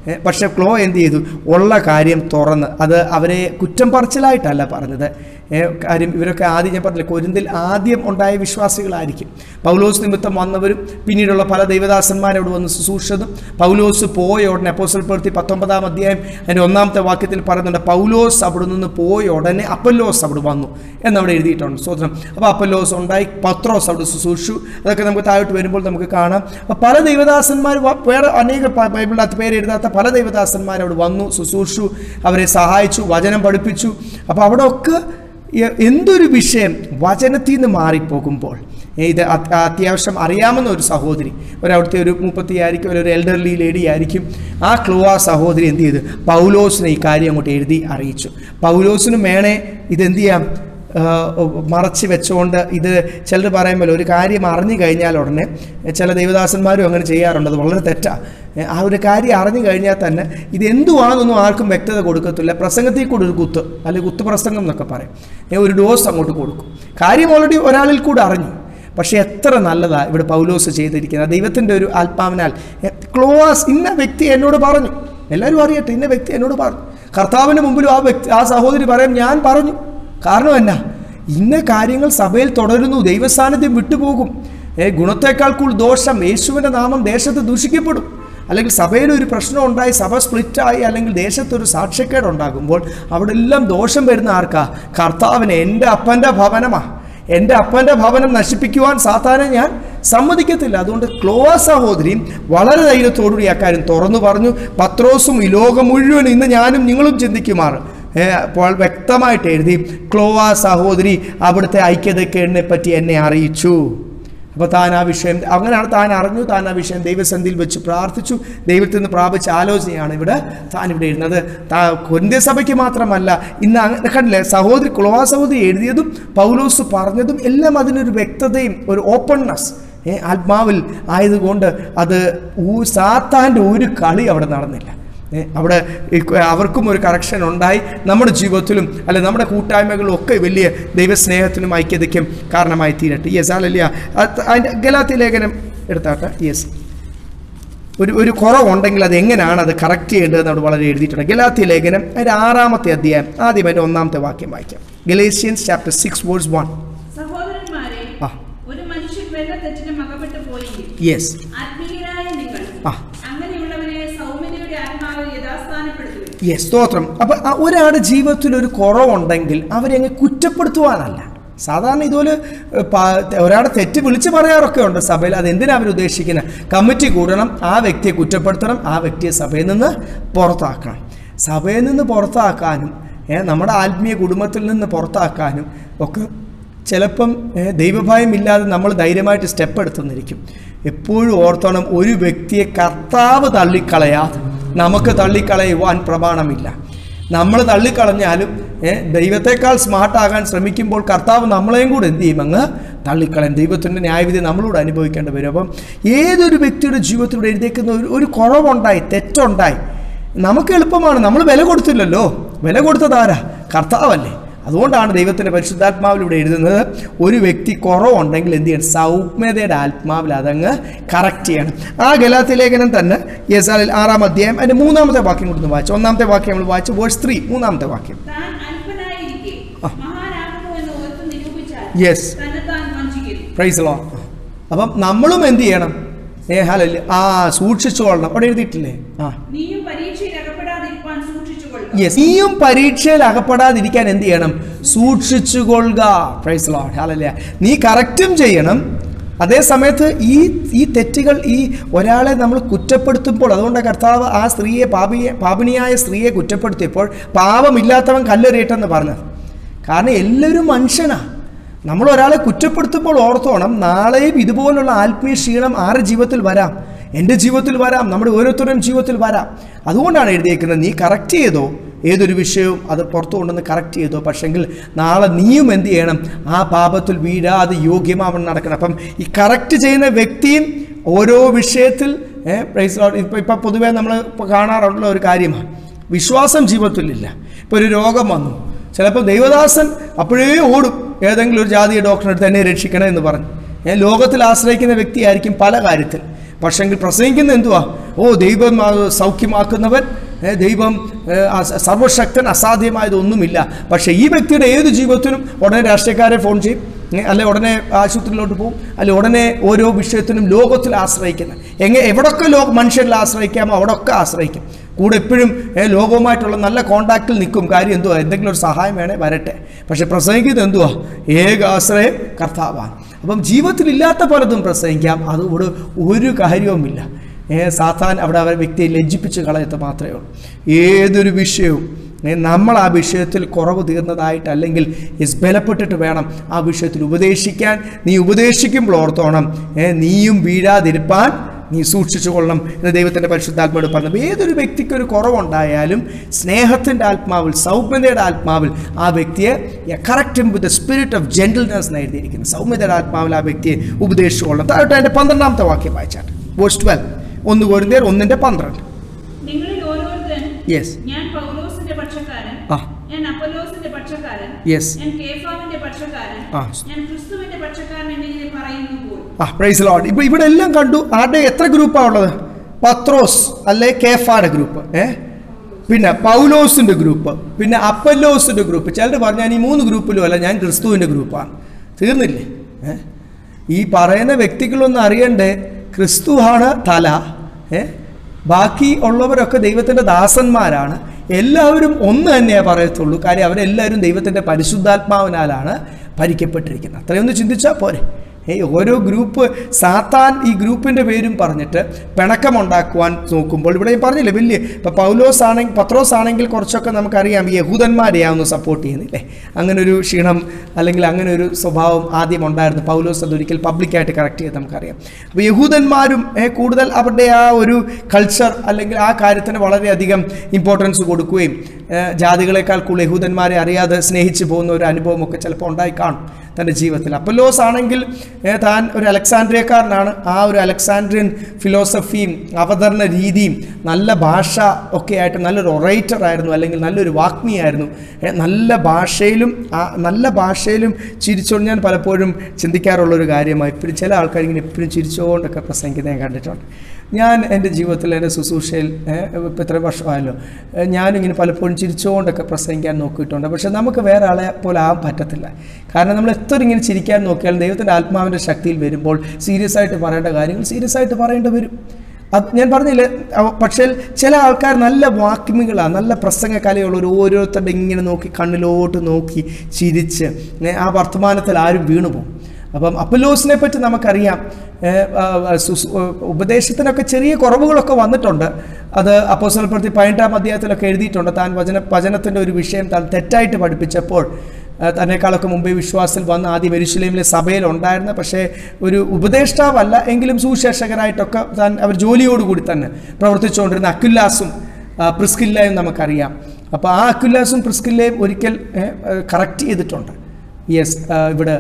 ഏ, പക്ഷെ ക്ലോ എന്ത് ചെയ്തു ഉള്ള കാര്യം തുറന്ന് അത് അവരെ കുറ്റം പറച്ചിലായിട്ടല്ല പറഞ്ഞത് ഏ, കാര്യം ഇവരൊക്കെ ആദ്യം ഞാൻ പറഞ്ഞില്ല കൊരിന്തിൽ ആദ്യം ഉണ്ടായ വിശ്വാസികളായിരിക്കും പൗലോസ് നിമിത്തം വന്നവരും പിന്നീടുള്ള പല ദൈവദാസന്മാരോട് വന്ന് ശുശ്രൂഷതും പൗലോസ് പോയ ഉടനെ അപ്പോസ്റ്റൽ പ്രവൃത്തി പത്തൊമ്പതാം അധ്യായം അതിൻ്റെ ഒന്നാമത്തെ വാക്യത്തിൽ പറയുന്നുണ്ട് പൗലോസ് അവിടെ നിന്ന് പോയ ഉടനെ അപ്പല്ലോസ് അവിടെ വന്നു എന്നവിടെ എഴുതിയിട്ടുണ്ട് സ്വതന്ത്രം അപ്പോൾ അപ്പല്ലോസ് ഉണ്ടായി പത്രോസ് അവിടെ ശുശ്രൂഷു അതൊക്കെ നമുക്ക് താഴോട്ട് വരുമ്പോൾ നമുക്ക് കാണാം അപ്പോൾ പല ദൈവദാസന്മാർ വ- വേറെ അനേക പ- ബൈബിളിനകത്ത് പേര് എഴുതാത്ത പല ദൈവദാസന്മാർ അവിടെ വന്നു ശുശ്രൂഷു അവരെ സഹായിച്ചു വചനം പഠിപ്പിച്ചു അപ്പോൾ അവിടെ ഒക്കെ എ- എന്തൊരു വിഷയം വചനത്തിൽ നിന്ന് മാറിപ്പോകുമ്പോൾ ഏ, ഇത് അത്- അത്യാവശ്യം അറിയാവുന്ന ഒരു സഹോദരി ഒരവിടുത്തെ ഒരു മുപ്പത്തി ആയിരിക്കും ഒരു എൽഡർലി ലേഡി ആയിരിക്കും ആ ക്ലോവ സഹോദരി എന്ത് ചെയ്ത് പൗലോസിനെ ഈ കാര്യം അങ്ങോട്ട് എഴുതി അറിയിച്ചു പൗലോസിനും വേണേ ഇതെന്ത് ചെയ്യാം ആ, മറച്ച് വെച്ചുകൊണ്ട് ഇത് ചിലർ പറയുമ്പോൾ ഒരു കാര്യം അറിഞ്ഞു കഴിഞ്ഞാൽ ഉടനെ ചില ദൈവദാസന്മാരും അങ്ങനെ ചെയ്യാറുണ്ട് അത് വളരെ തെറ്റാണ് ആ ഒരു കാര്യം അറിഞ്ഞു കഴിഞ്ഞാൽ തന്നെ ഇത് എന്തുവാണെന്നൊന്നും ആർക്കും വ്യക്തത കൊടുക്കത്തില്ല പ്രസംഗത്തിൽ കൂടെ ഒരു കുത്ത് അല്ലെങ്കിൽ കുത്ത് പ്രസംഗം എന്നൊക്കെ പറയും ഏ, ഒരു ഡോസ് അങ്ങോട്ട് കൊടുക്കും കാര്യം ഓൾറെഡി ഒരാളിൽ കൂടെ അറിഞ്ഞു പക്ഷേ എത്ര നല്ലതാ ഇവിടെ പൗലോസ് ചെയ്തിരിക്കുന്നത് ദൈവത്തിൻ്റെ ഒരു ആത്മാവിനാൽ എ, ക്ലോവാസ് ഇന്ന വ്യക്തി എന്നോട് പറഞ്ഞു എല്ലാവരും അറിയട്ടെ ഇന്ന വ്യക്തി എന്നോട് പറഞ്ഞു കർത്താവിൻ്റെ മുമ്പിലും ആ വ്യക്തി ആ സഹോദരി പറയും ഞാൻ പറഞ്ഞു കാരണം എന്നാ ഇന്ന കാര്യങ്ങൾ സഭയിൽ തുടരുന്നു ദൈവസാന്നിധ്യം വിട്ടുപോകും ഏ, ഗുണത്തേക്കാൾ കൂടുതൽ ദോഷം യേശുവിൻ്റെ നാമം ദേശത്ത് ദൂഷിക്കപ്പെടും അല്ലെങ്കിൽ സഭയിൽ ഒരു പ്രശ്നം ഉണ്ടായി സഭ സ്പ്ലിറ്റായി അല്ലെങ്കിൽ ദേശത്തൊരു സാക്ഷ്യക്കേട് ഉണ്ടാകുമ്പോൾ അവിടെ എല്ലാം ദോഷം വരുന്ന ആർക്കാ കർത്താവിന് എൻ്റെ അപ്പൻ്റെ ഭവനമാ എൻ്റെ അപ്പൻ്റെ ഭവനം നശിപ്പിക്കുവാൻ സാത്താനെ ഞാൻ സമ്മതിക്കത്തില്ല അതുകൊണ്ട് ക്ലോവ സഹോദരിയും വളരെ ധൈര്യത്തോടുകൂടി ആ കാര്യം തുറന്നു പറഞ്ഞു പത്രോസും ഈ ലോകം മുഴുവൻ ഇന്ന് ഞാനും നിങ്ങളും ചിന്തിക്കുമാറ് ഏ, അപ്പോൾ വ്യക്തമായിട്ട് എഴുതി ക്ലോവ സഹോദരി അവിടുത്തെ ഐക്യതക്കേടിനെ പറ്റി എന്നെ അറിയിച്ചു അപ്പോൾ താൻ ആ വിഷയം അങ്ങനെയാണ് താൻ അറിഞ്ഞു താൻ ആ വിഷയം ദൈവസന്ധിയിൽ വെച്ച് പ്രാർത്ഥിച്ചു ദൈവത്തിൽ നിന്ന് പ്രാപിച്ച ആലോചനയാണ് ഇവിടെ താൻ ഇവിടെ ഇരുന്നത് താ കൊന്ത്യ സഭയ്ക്ക് മാത്രമല്ല ഇന്ന് അങ്ങനെ കണ്ടില്ലേ സഹോദരി കുളവാ സഹോദരി എഴുതിയതും പൗലോസ് പറഞ്ഞതും എല്ലാം അതിനൊരു വ്യക്തതയും ഒരു ഓപ്പൺനെസ് ഏ, ആത്മാവിൽ ആയതുകൊണ്ട് അത് ഊ- സാത്താൻ്റെ ഒരു കളി അവിടെ നടന്നില്ല ഏ, അവിടെ ഈ ക- അവർക്കും ഒരു കറക്ഷൻ ഉണ്ടായി നമ്മുടെ ജീവിതത്തിലും അല്ലെ നമ്മുടെ കൂട്ടായ്മകളിലും ഒക്കെ വലിയ ദൈവസ്നേഹത്തിനും ഐക്യതയ്ക്കും കാരണമായി തീരട്ടെ യെസ് അല്ലല്ല അതിൻ്റെ ഗലാത്തി ലേഖനം എടുത്താട്ടെ യെസ് ഒരു ഒരു കുറവുണ്ടെങ്കിൽ അത് എങ്ങനെയാണ് അത് കറക്റ്റ് ചെയ്യേണ്ടതെന്ന് അവിടെ വളരെ എഴുതിയിട്ടുണ്ട് ഗലാത്തി ലേഖനം അതിൻ്റെ ആറാമത്തെ അധ്യായം ആദ്യം അതിൻ്റെ ഒന്നാമത്തെ വാക്യം വായിക്കാം Galatians chapter six words one സഹോദരന്മാരെ ആ. ഒരു മനുഷ്യൻ വല്ല തെറ്റിനും അകപ്പെട്ടു പോയെങ്കിൽ യെസ് ആത്മീയരായ നിങ്ങൾ ആ. അങ്ങനെയുള്ളവനെ സൗമ്യതയുടെ ആത്മാവിൽ യഥാസ്ഥാനപ്പെടുത്തുക യെസ് സ്തോത്രം അപ്പം ഒരാളുടെ ജീവിതത്തിൽ ഒരു കുറവുണ്ടെങ്കിൽ അവരെ അങ്ങ് കുറ്റപ്പെടുത്തുവാനല്ല സാധാരണ ഇതുപോലെ ഏഹ്, പ- ഒരാളുടെ തെറ്റ് വിളിച്ച് പറയാറൊക്കെ ഉണ്ട് സഭയിൽ അത് എന്തിനാ അവർ ഉദ്ദേശിക്കുന്നത് കമ്മിറ്റി കൂടണം ആ വ്യക്തിയെ കുറ്റപ്പെടുത്തണം ആ വ്യക്തിയെ സഭയിൽ നിന്ന് പുറത്താക്കണം സഭയിൽ നിന്ന് പുറത്താക്കാനും ഏഹ്, നമ്മുടെ ആത്മീയ കുടുംബത്തിൽ നിന്ന് പുറത്താക്കാനും ഒക്കെ ചിലപ്പം ഏഹ്, ദൈവഭയം ഇല്ലാതെ നമ്മൾ ധൈര്യമായിട്ട് സ്റ്റെപ്പ് എടുത്തുന്നിരിക്കും എപ്പോഴും ഓർത്തണം ഒരു വ്യക്തിയെ കർത്താവ് തള്ളിക്കളയാതെ നമുക്ക് തള്ളിക്കളയുവാൻ പ്രമാണമില്ല നമ്മൾ തള്ളിക്കളഞ്ഞാലും ഏ, ദൈവത്തെക്കാൾ സ്മാർട്ടാകാൻ ശ്രമിക്കുമ്പോൾ കർത്താവ് നമ്മളെയും കൂടെ എന്ത് ചെയ്യും അങ്ങ് തള്ളിക്കളയും ദൈവത്തിൻ്റെ ന്യായവിധി നമ്മളോട് അനുഭവിക്കേണ്ടി വരും അപ്പം ഏതൊരു വ്യക്തിയുടെ ജീവിതത്തിലൂടെ എഴുതിയേക്കുന്ന ഒരു ഒരു കുറവുണ്ടായി തെറ്റുണ്ടായി നമുക്ക് എളുപ്പമാണ് നമ്മൾ വില കൊടുത്തില്ലല്ലോ വില കൊടുത്തതാരാ കർത്താവല്ലേ അതുകൊണ്ടാണ് ദൈവത്തിൻ്റെ പരിശുദ്ധാത്മാവിലൂടെ എഴുതുന്നത് ഒരു വ്യക്തി കുറവുണ്ടെങ്കിൽ എന്ത് ചെയ്യണം സൗമ്യതയുടെ ആത്മാവിൽ അതങ്ങ് കറക്റ്റ് ചെയ്യണം ആ ഗലാത്തി ലേഖനം തന്നെ യെസാലിൽ ആറാം അധ്യായം അതിൻ്റെ മൂന്നാമത്തെ വാക്യം കൊടുത്ത് വായിച്ചു ഒന്നാമത്തെ വാക്യം നമ്മൾ വായിച്ചു വേഴ്സ് ത്രീ മൂന്നാമത്തെ വാക്യം താൻ അല്പനായിരിക്കെ ആ. മഹാനാകുന്നു എന്ന് ഓർത്ത് നിരൂപിച്ചാൽ Yes. തന്നെത്താൻ വഞ്ചിക്കുന്നു പ്രൈസ് ലോ അപ്പം നമ്മളും എന്ത് ചെയ്യണം ഏ ഹലല്ല ആ സൂക്ഷിച്ചുകൊള്ളണം അവിടെ എഴുതിയിട്ടില്ലേ ആ നീയും പരീക്ഷയിൽ അകപ്പെടാതിരിക്കാൻ സൂക്ഷിച്ചുകൊള്ളുക യെസ് നീയും പരീക്ഷയിൽ അകപ്പെടാതിരിക്കാൻ എന്ത് ചെയ്യണം സൂക്ഷിച്ചുകൊള്ളുക പ്രൈസ് ലോഡ് ഹലല്ല നീ കറക്റ്റും ചെയ്യണം അതേ സമയത്ത് ഈ ഈ തെറ്റുകൾ ഈ ഒരാളെ നമ്മൾ കുറ്റപ്പെടുത്തുമ്പോൾ അതുകൊണ്ട് കർത്താവ് ആ സ്ത്രീയെ പാപിയെ പാപിനിയായ സ്ത്രീയെ കുറ്റപ്പെടുത്തിയപ്പോൾ പാപമില്ലാത്തവൻ കല്ലെറിയട്ടെന്ന് പറഞ്ഞത് കാരണം എല്ലാവരും മനുഷ്യനാ നമ്മൾ ഒരാളെ കുറ്റപ്പെടുത്തുമ്പോൾ ഓർത്തോണം നാളെയും ഇതുപോലുള്ള ആത്മീയ ക്ഷീണം ആരുടെ ജീവിതത്തിൽ വരാം എൻ്റെ ജീവിതത്തിൽ വരാം നമ്മുടെ ഓരോരുത്തരുടെയും ജീവിതത്തിൽ വരാം അതുകൊണ്ടാണ് എഴുതിയേക്കുന്നത് നീ കറക്റ്റ് ചെയ്തോ ഏതൊരു വിഷയവും അത് പുറത്തു കൊണ്ടുവന്ന് കറക്റ്റ് ചെയ്തോ പക്ഷെങ്കിൽ നാളെ നീയും എന്ത് ചെയ്യണം ആ പാപത്തിൽ വീഴാതെ യോഗ്യമാവണം നടക്കണം അപ്പം ഈ കറക്റ്റ് ചെയ്യുന്ന വ്യക്തിയും ഓരോ വിഷയത്തിൽ ഇപ്പം ഇപ്പം പൊതുവേ നമ്മൾ കാണാറുള്ള ഒരു കാര്യമാണ് വിശ്വാസം ജീവിതത്തിലില്ല ഇപ്പോൾ ഒരു രോഗം വന്നു ചിലപ്പോൾ ദൈവദാസൻ അപ്പോഴേ ഓടും ഏതെങ്കിലും ഒരു ജാതീയ ഡോക്ടറെ അടുത്ത് എന്നെ രക്ഷിക്കണേ എന്ന് പറഞ്ഞു ഏ, ലോകത്തിൽ ആശ്രയിക്കുന്ന വ്യക്തിയായിരിക്കും പല കാര്യത്തിൽ പക്ഷെങ്കിൽ പ്രസംഗിക്കുന്ന എന്തുവാ ഓ ദൈവം ആ, സൗഖ്യമാക്കുന്നവൻ ഏ, ദൈവം ഏ, അസ- സർവശക്തൻ അസാധ്യമായതൊന്നുമില്ല പക്ഷേ ഈ വ്യക്തിയുടെ ഏത് ജീവിതത്തിനും ഉടനെ രാഷ്ട്രീയക്കാരെ ഫോൺ ചെയ്യും ഏ, അല്ലെ ഉടനെ ആശുപത്രിയിലോട്ട് പോകും അല്ലെ ഉടനെ ഓരോ വിഷയത്തിനും ലോകത്തിൽ ആശ്രയിക്കുന്ന എങ്ങനെ എവിടൊക്കെ ലോക മനുഷ്യരിൽ ആശ്രയിക്കാമോ അവിടൊക്കെ ആശ്രയിക്കും കൂടെ എപ്പോഴും ഏ, ലോകവുമായിട്ടുള്ള നല്ല കോണ്ടാക്റ്റിൽ നിൽക്കും കാര്യം എന്തുവാ എന്തെങ്കിലും ഒരു സഹായം വേണേ വരട്ടെ പക്ഷെ പ്രസംഗിക്കുന്നത് എന്തുവാ ഏക ആശ്രയം കർത്താവാണ് അപ്പം ജീവിതത്തിൽ ഇല്ലാത്ത പലതും പ്രസംഗിക്കാം അതുകൊണ്ട് ഒരു കാര്യവുമില്ല ഏ, സാത്താൻ അവിടെ അവരെ വ്യക്തിയെ ലജ്ജിപ്പിച്ച് കളയത്ത് മാത്രമേ ഉള്ളൂ ഏതൊരു വിഷയവും ഏ, നമ്മൾ ആ വിഷയത്തിൽ കുറവ് തീർന്നതായിട്ട് അല്ലെങ്കിൽ ഇസ് ബലപ്പെട്ടിട്ട് വേണം ആ വിഷയത്തിൽ ഉപദേശിക്കാൻ നീ ഉപദേശിക്കുമ്പോൾ ഓർത്തോണം ഏ, നീയും വീഴാതിരിപ്പാൻ നീ സൂക്ഷിച്ചു കൊള്ളണം എന്ന് ദൈവത്തിൻ്റെ പരിശുദ്ധാത്മാവോട് പറഞ്ഞു ഏതൊരു വ്യക്തിക്ക് ഒരു കുറവുണ്ടായാലും സ്നേഹത്തിൻ്റെ ആത്മാവിൽ സൗമ്യതയുടെ ആത്മാവിൽ ആ വ്യക്തിയെ correct with the spirit of gentleness എന്ന് എഴുതിയിരിക്കുന്നു സൗമ്യതയുടെ ആത്മാവിൽ ആ വ്യക്തിയെ ഉപദേശിച്ചു കൊള്ളണം താഴോട്ട് അതിൻ്റെ പന്ത്രണ്ടാമത്തെ വാക്യം വായിച്ചാട്ട് വേഴ്സ് ട്വൽവ് ഒന്ന് കോരിന്തേർ ഒന്നിൻ്റെ പന്ത്രണ്ട് നിങ്ങളിൽ ഓരോരുത്തൻ യെസ് ഞാൻ പൗലോസിന്റെ പക്ഷക്കാരൻ ആ ഞാൻ അപ്പൊലോസിന്റെ പക്ഷക്കാരൻ യെസ് ഞാൻ കേഫാവിന്റെ പക്ഷക്കാരൻ ആ. ഞാൻ ക്രിസ്തുവിന്റെ പക്ഷക്കാരൻ എന്നിങ്ങനെ പറയുന്നു പോൽ ആ പ്രൈസ് ലോഡ് ഇപ്പൊ ഇവിടെ എല്ലാം കണ്ടു ആരുടെ എത്ര ഗ്രൂപ്പാണ് ഉള്ളത് പത്രോസ് അല്ലെ കേഫായുടെ ഗ്രൂപ്പ് ഏ പിന്നെ പൗലോസിന്റെ ഗ്രൂപ്പ് പിന്നെ അപ്പല്ലോസിന്റെ ഗ്രൂപ്പ് ചിലർ പറഞ്ഞു ഞാൻ ഈ മൂന്ന് ഗ്രൂപ്പിലും അല്ല ഞാൻ ക്രിസ്തുവിന്റെ ഗ്രൂപ്പാണ് തീർന്നില്ലേ ഏ ഈ പറയുന്ന വ്യക്തികളൊന്നും അറിയണ്ടേ ക്രിസ്തുവാണ് തല ഏ ബാക്കി ഉള്ളവരൊക്കെ ദൈവത്തിൻ്റെ ദാസന്മാരാണ് എല്ലാവരും ഒന്ന് തന്നെയേ പറയത്തുള്ളൂ കാര്യം അവരെല്ലാവരും ദൈവത്തിൻ്റെ പരിശുദ്ധാത്മാവിനാലാണ് ഭരിക്കപ്പെട്ടിരിക്കുന്നത് അത്രയൊന്ന് ചിന്തിച്ചാൽ പോരെ ഏയ് ഓരോ ഗ്രൂപ്പ് സാത്താൻ ഈ ഗ്രൂപ്പിൻ്റെ പേരും പറഞ്ഞിട്ട് പിണക്കമുണ്ടാക്കുവാൻ നോക്കുമ്പോൾ ഇവിടെ ഞാൻ പറഞ്ഞില്ലേ വലിയ ഇപ്പം പൗലോസ് ആണെങ്കിൽ പത്രോസ് ആണെങ്കിൽ കുറച്ചൊക്കെ നമുക്കറിയാം ഈ യഹൂദന്മാരെയാവുന്നു സപ്പോർട്ട് ചെയ്യുന്നില്ലേ അങ്ങനെ ഒരു ക്ഷീണം അല്ലെങ്കിൽ അങ്ങനെ ഒരു സ്വഭാവം ആദ്യം ഉണ്ടായിരുന്നു പൗലോസ് അതൊരിക്കൽ പബ്ലിക്കായിട്ട് കറക്റ്റ് ചെയ്ത് നമുക്കറിയാം അപ്പോൾ യഹൂദന്മാരും ഏ, കൂടുതൽ അവരുടെ ആ ഒരു കൾച്ചർ അല്ലെങ്കിൽ ആ കാര്യത്തിന് വളരെയധികം ഇമ്പോർട്ടൻസ് കൊടുക്കുകയും ഏ, ജാതികളെക്കാൾ കൂടുതൽ യഹൂദന്മാരെ അറിയാതെ സ്നേഹിച്ചു പോകുന്ന ഒരു അനുഭവമൊക്കെ ചിലപ്പോൾ ഉണ്ടായി കാണും തൻ്റെ ജീവിതത്തിൽ അപ്പല്ലോസ് ആണെങ്കിൽ ഏ, താൻ ഒരു അലക്സാൻഡ്രിയക്കാരനാണ് ആ ഒരു അലക്സാൻഡ്രിയൻ ഫിലോസഫിയും അവതരണ രീതിയും നല്ല ഭാഷ ഒക്കെ ആയിട്ട് നല്ലൊരു ഒറേറ്റർ ആയിരുന്നു അല്ലെങ്കിൽ നല്ലൊരു വാഗ്മിയായിരുന്നു ഏ, നല്ല ഭാഷയിലും ആ നല്ല ഭാഷയിലും ചിരിച്ചുകൊണ്ട് ഞാൻ പലപ്പോഴും ചിന്തിക്കാറുള്ളൊരു കാര്യമായി ഇപ്പോഴും ചില ആൾക്കാർ ഇങ്ങനെ എപ്പോഴും ചിരിച്ചുകൊണ്ടൊക്കെ പ്രസംഗിക്കുന്നത് ഞാൻ കണ്ടിട്ടുണ്ട് ഞാൻ എൻ്റെ ജീവിതത്തിൽ എൻ്റെ ശുശ്രൂഷയിൽ ഇപ്പോൾ ഇത്ര വർഷമായല്ലോ ഏ, ഞാനിങ്ങനെ പലപ്പോഴും ചിരിച്ചുകൊണ്ടൊക്കെ പ്രസംഗിക്കാൻ നോക്കിയിട്ടുണ്ട് പക്ഷെ നമുക്ക് വേറെ ആളെ പോലെ ആവാൻ പറ്റത്തില്ല കാരണം നമ്മൾ എത്ര ഇങ്ങനെ ചിരിക്കാൻ നോക്കിയാലും ദൈവത്തിൻ്റെ ആത്മാവിൻ്റെ ശക്തിയിൽ വരുമ്പോൾ സീരിയസ് ആയിട്ട് പറയേണ്ട കാര്യങ്ങൾ സീരിയസ് ആയിട്ട് പറയേണ്ടി വരും അത് ഞാൻ പറഞ്ഞില്ലേ അവ- പക്ഷേ ചില ആൾക്കാർ നല്ല വാക്യമികളാണ് നല്ല പ്രസംഗ കലയുള്ളവർ ഓരോരുത്തരുടെ ഇങ്ങനെ നോക്കി കണ്ണിലോട്ട് നോക്കി ചിരിച്ച് ഏ, ആ വർത്തമാനത്തിൽ ആരും വീണു പോകും അപ്പം അപ്പലോസിനെ പറ്റി നമുക്കറിയാം ഏ, ആ, ആ, സുസ്- ഏ, ഉപദേശത്തിനൊക്കെ ചെറിയ കുറവുകളൊക്കെ വന്നിട്ടുണ്ട് അത് അപ്പോസ്തല പ്രവൃത്തി പതിനെട്ടാം അധ്യായത്തിലൊക്കെ എഴുതിയിട്ടുണ്ട് താൻ വചന വചനത്തിൻ്റെ ഒരു വിഷയം താൻ തെറ്റായിട്ട് പഠിപ്പിച്ചപ്പോൾ ആ, തന്നെക്കാളൊക്കെ മുമ്പേ വിശ്വാസത്തിൽ വന്ന് ആദ്യം എരുശലേമിലെ സഭയിൽ ഉണ്ടായിരുന്ന പക്ഷേ ഒരു ഉപദേഷ്ടാവല്ല എങ്കിലും സുശേഷകരായിട്ടൊക്കെ താൻ അവർ ജോലിയോടുകൂടി തന്നെ പ്രവർത്തിച്ചുകൊണ്ടിരുന്ന അക്കുല്ലാസും ആ, പ്രിസ്കില്ലയും നമുക്കറിയാം അപ്പോൾ ആ അക്കുല്ലാസും പ്രിസ്കില്ലയും ഒരിക്കൽ കറക്റ്റ് ചെയ്തിട്ടുണ്ട് യെസ് ഇവിടെ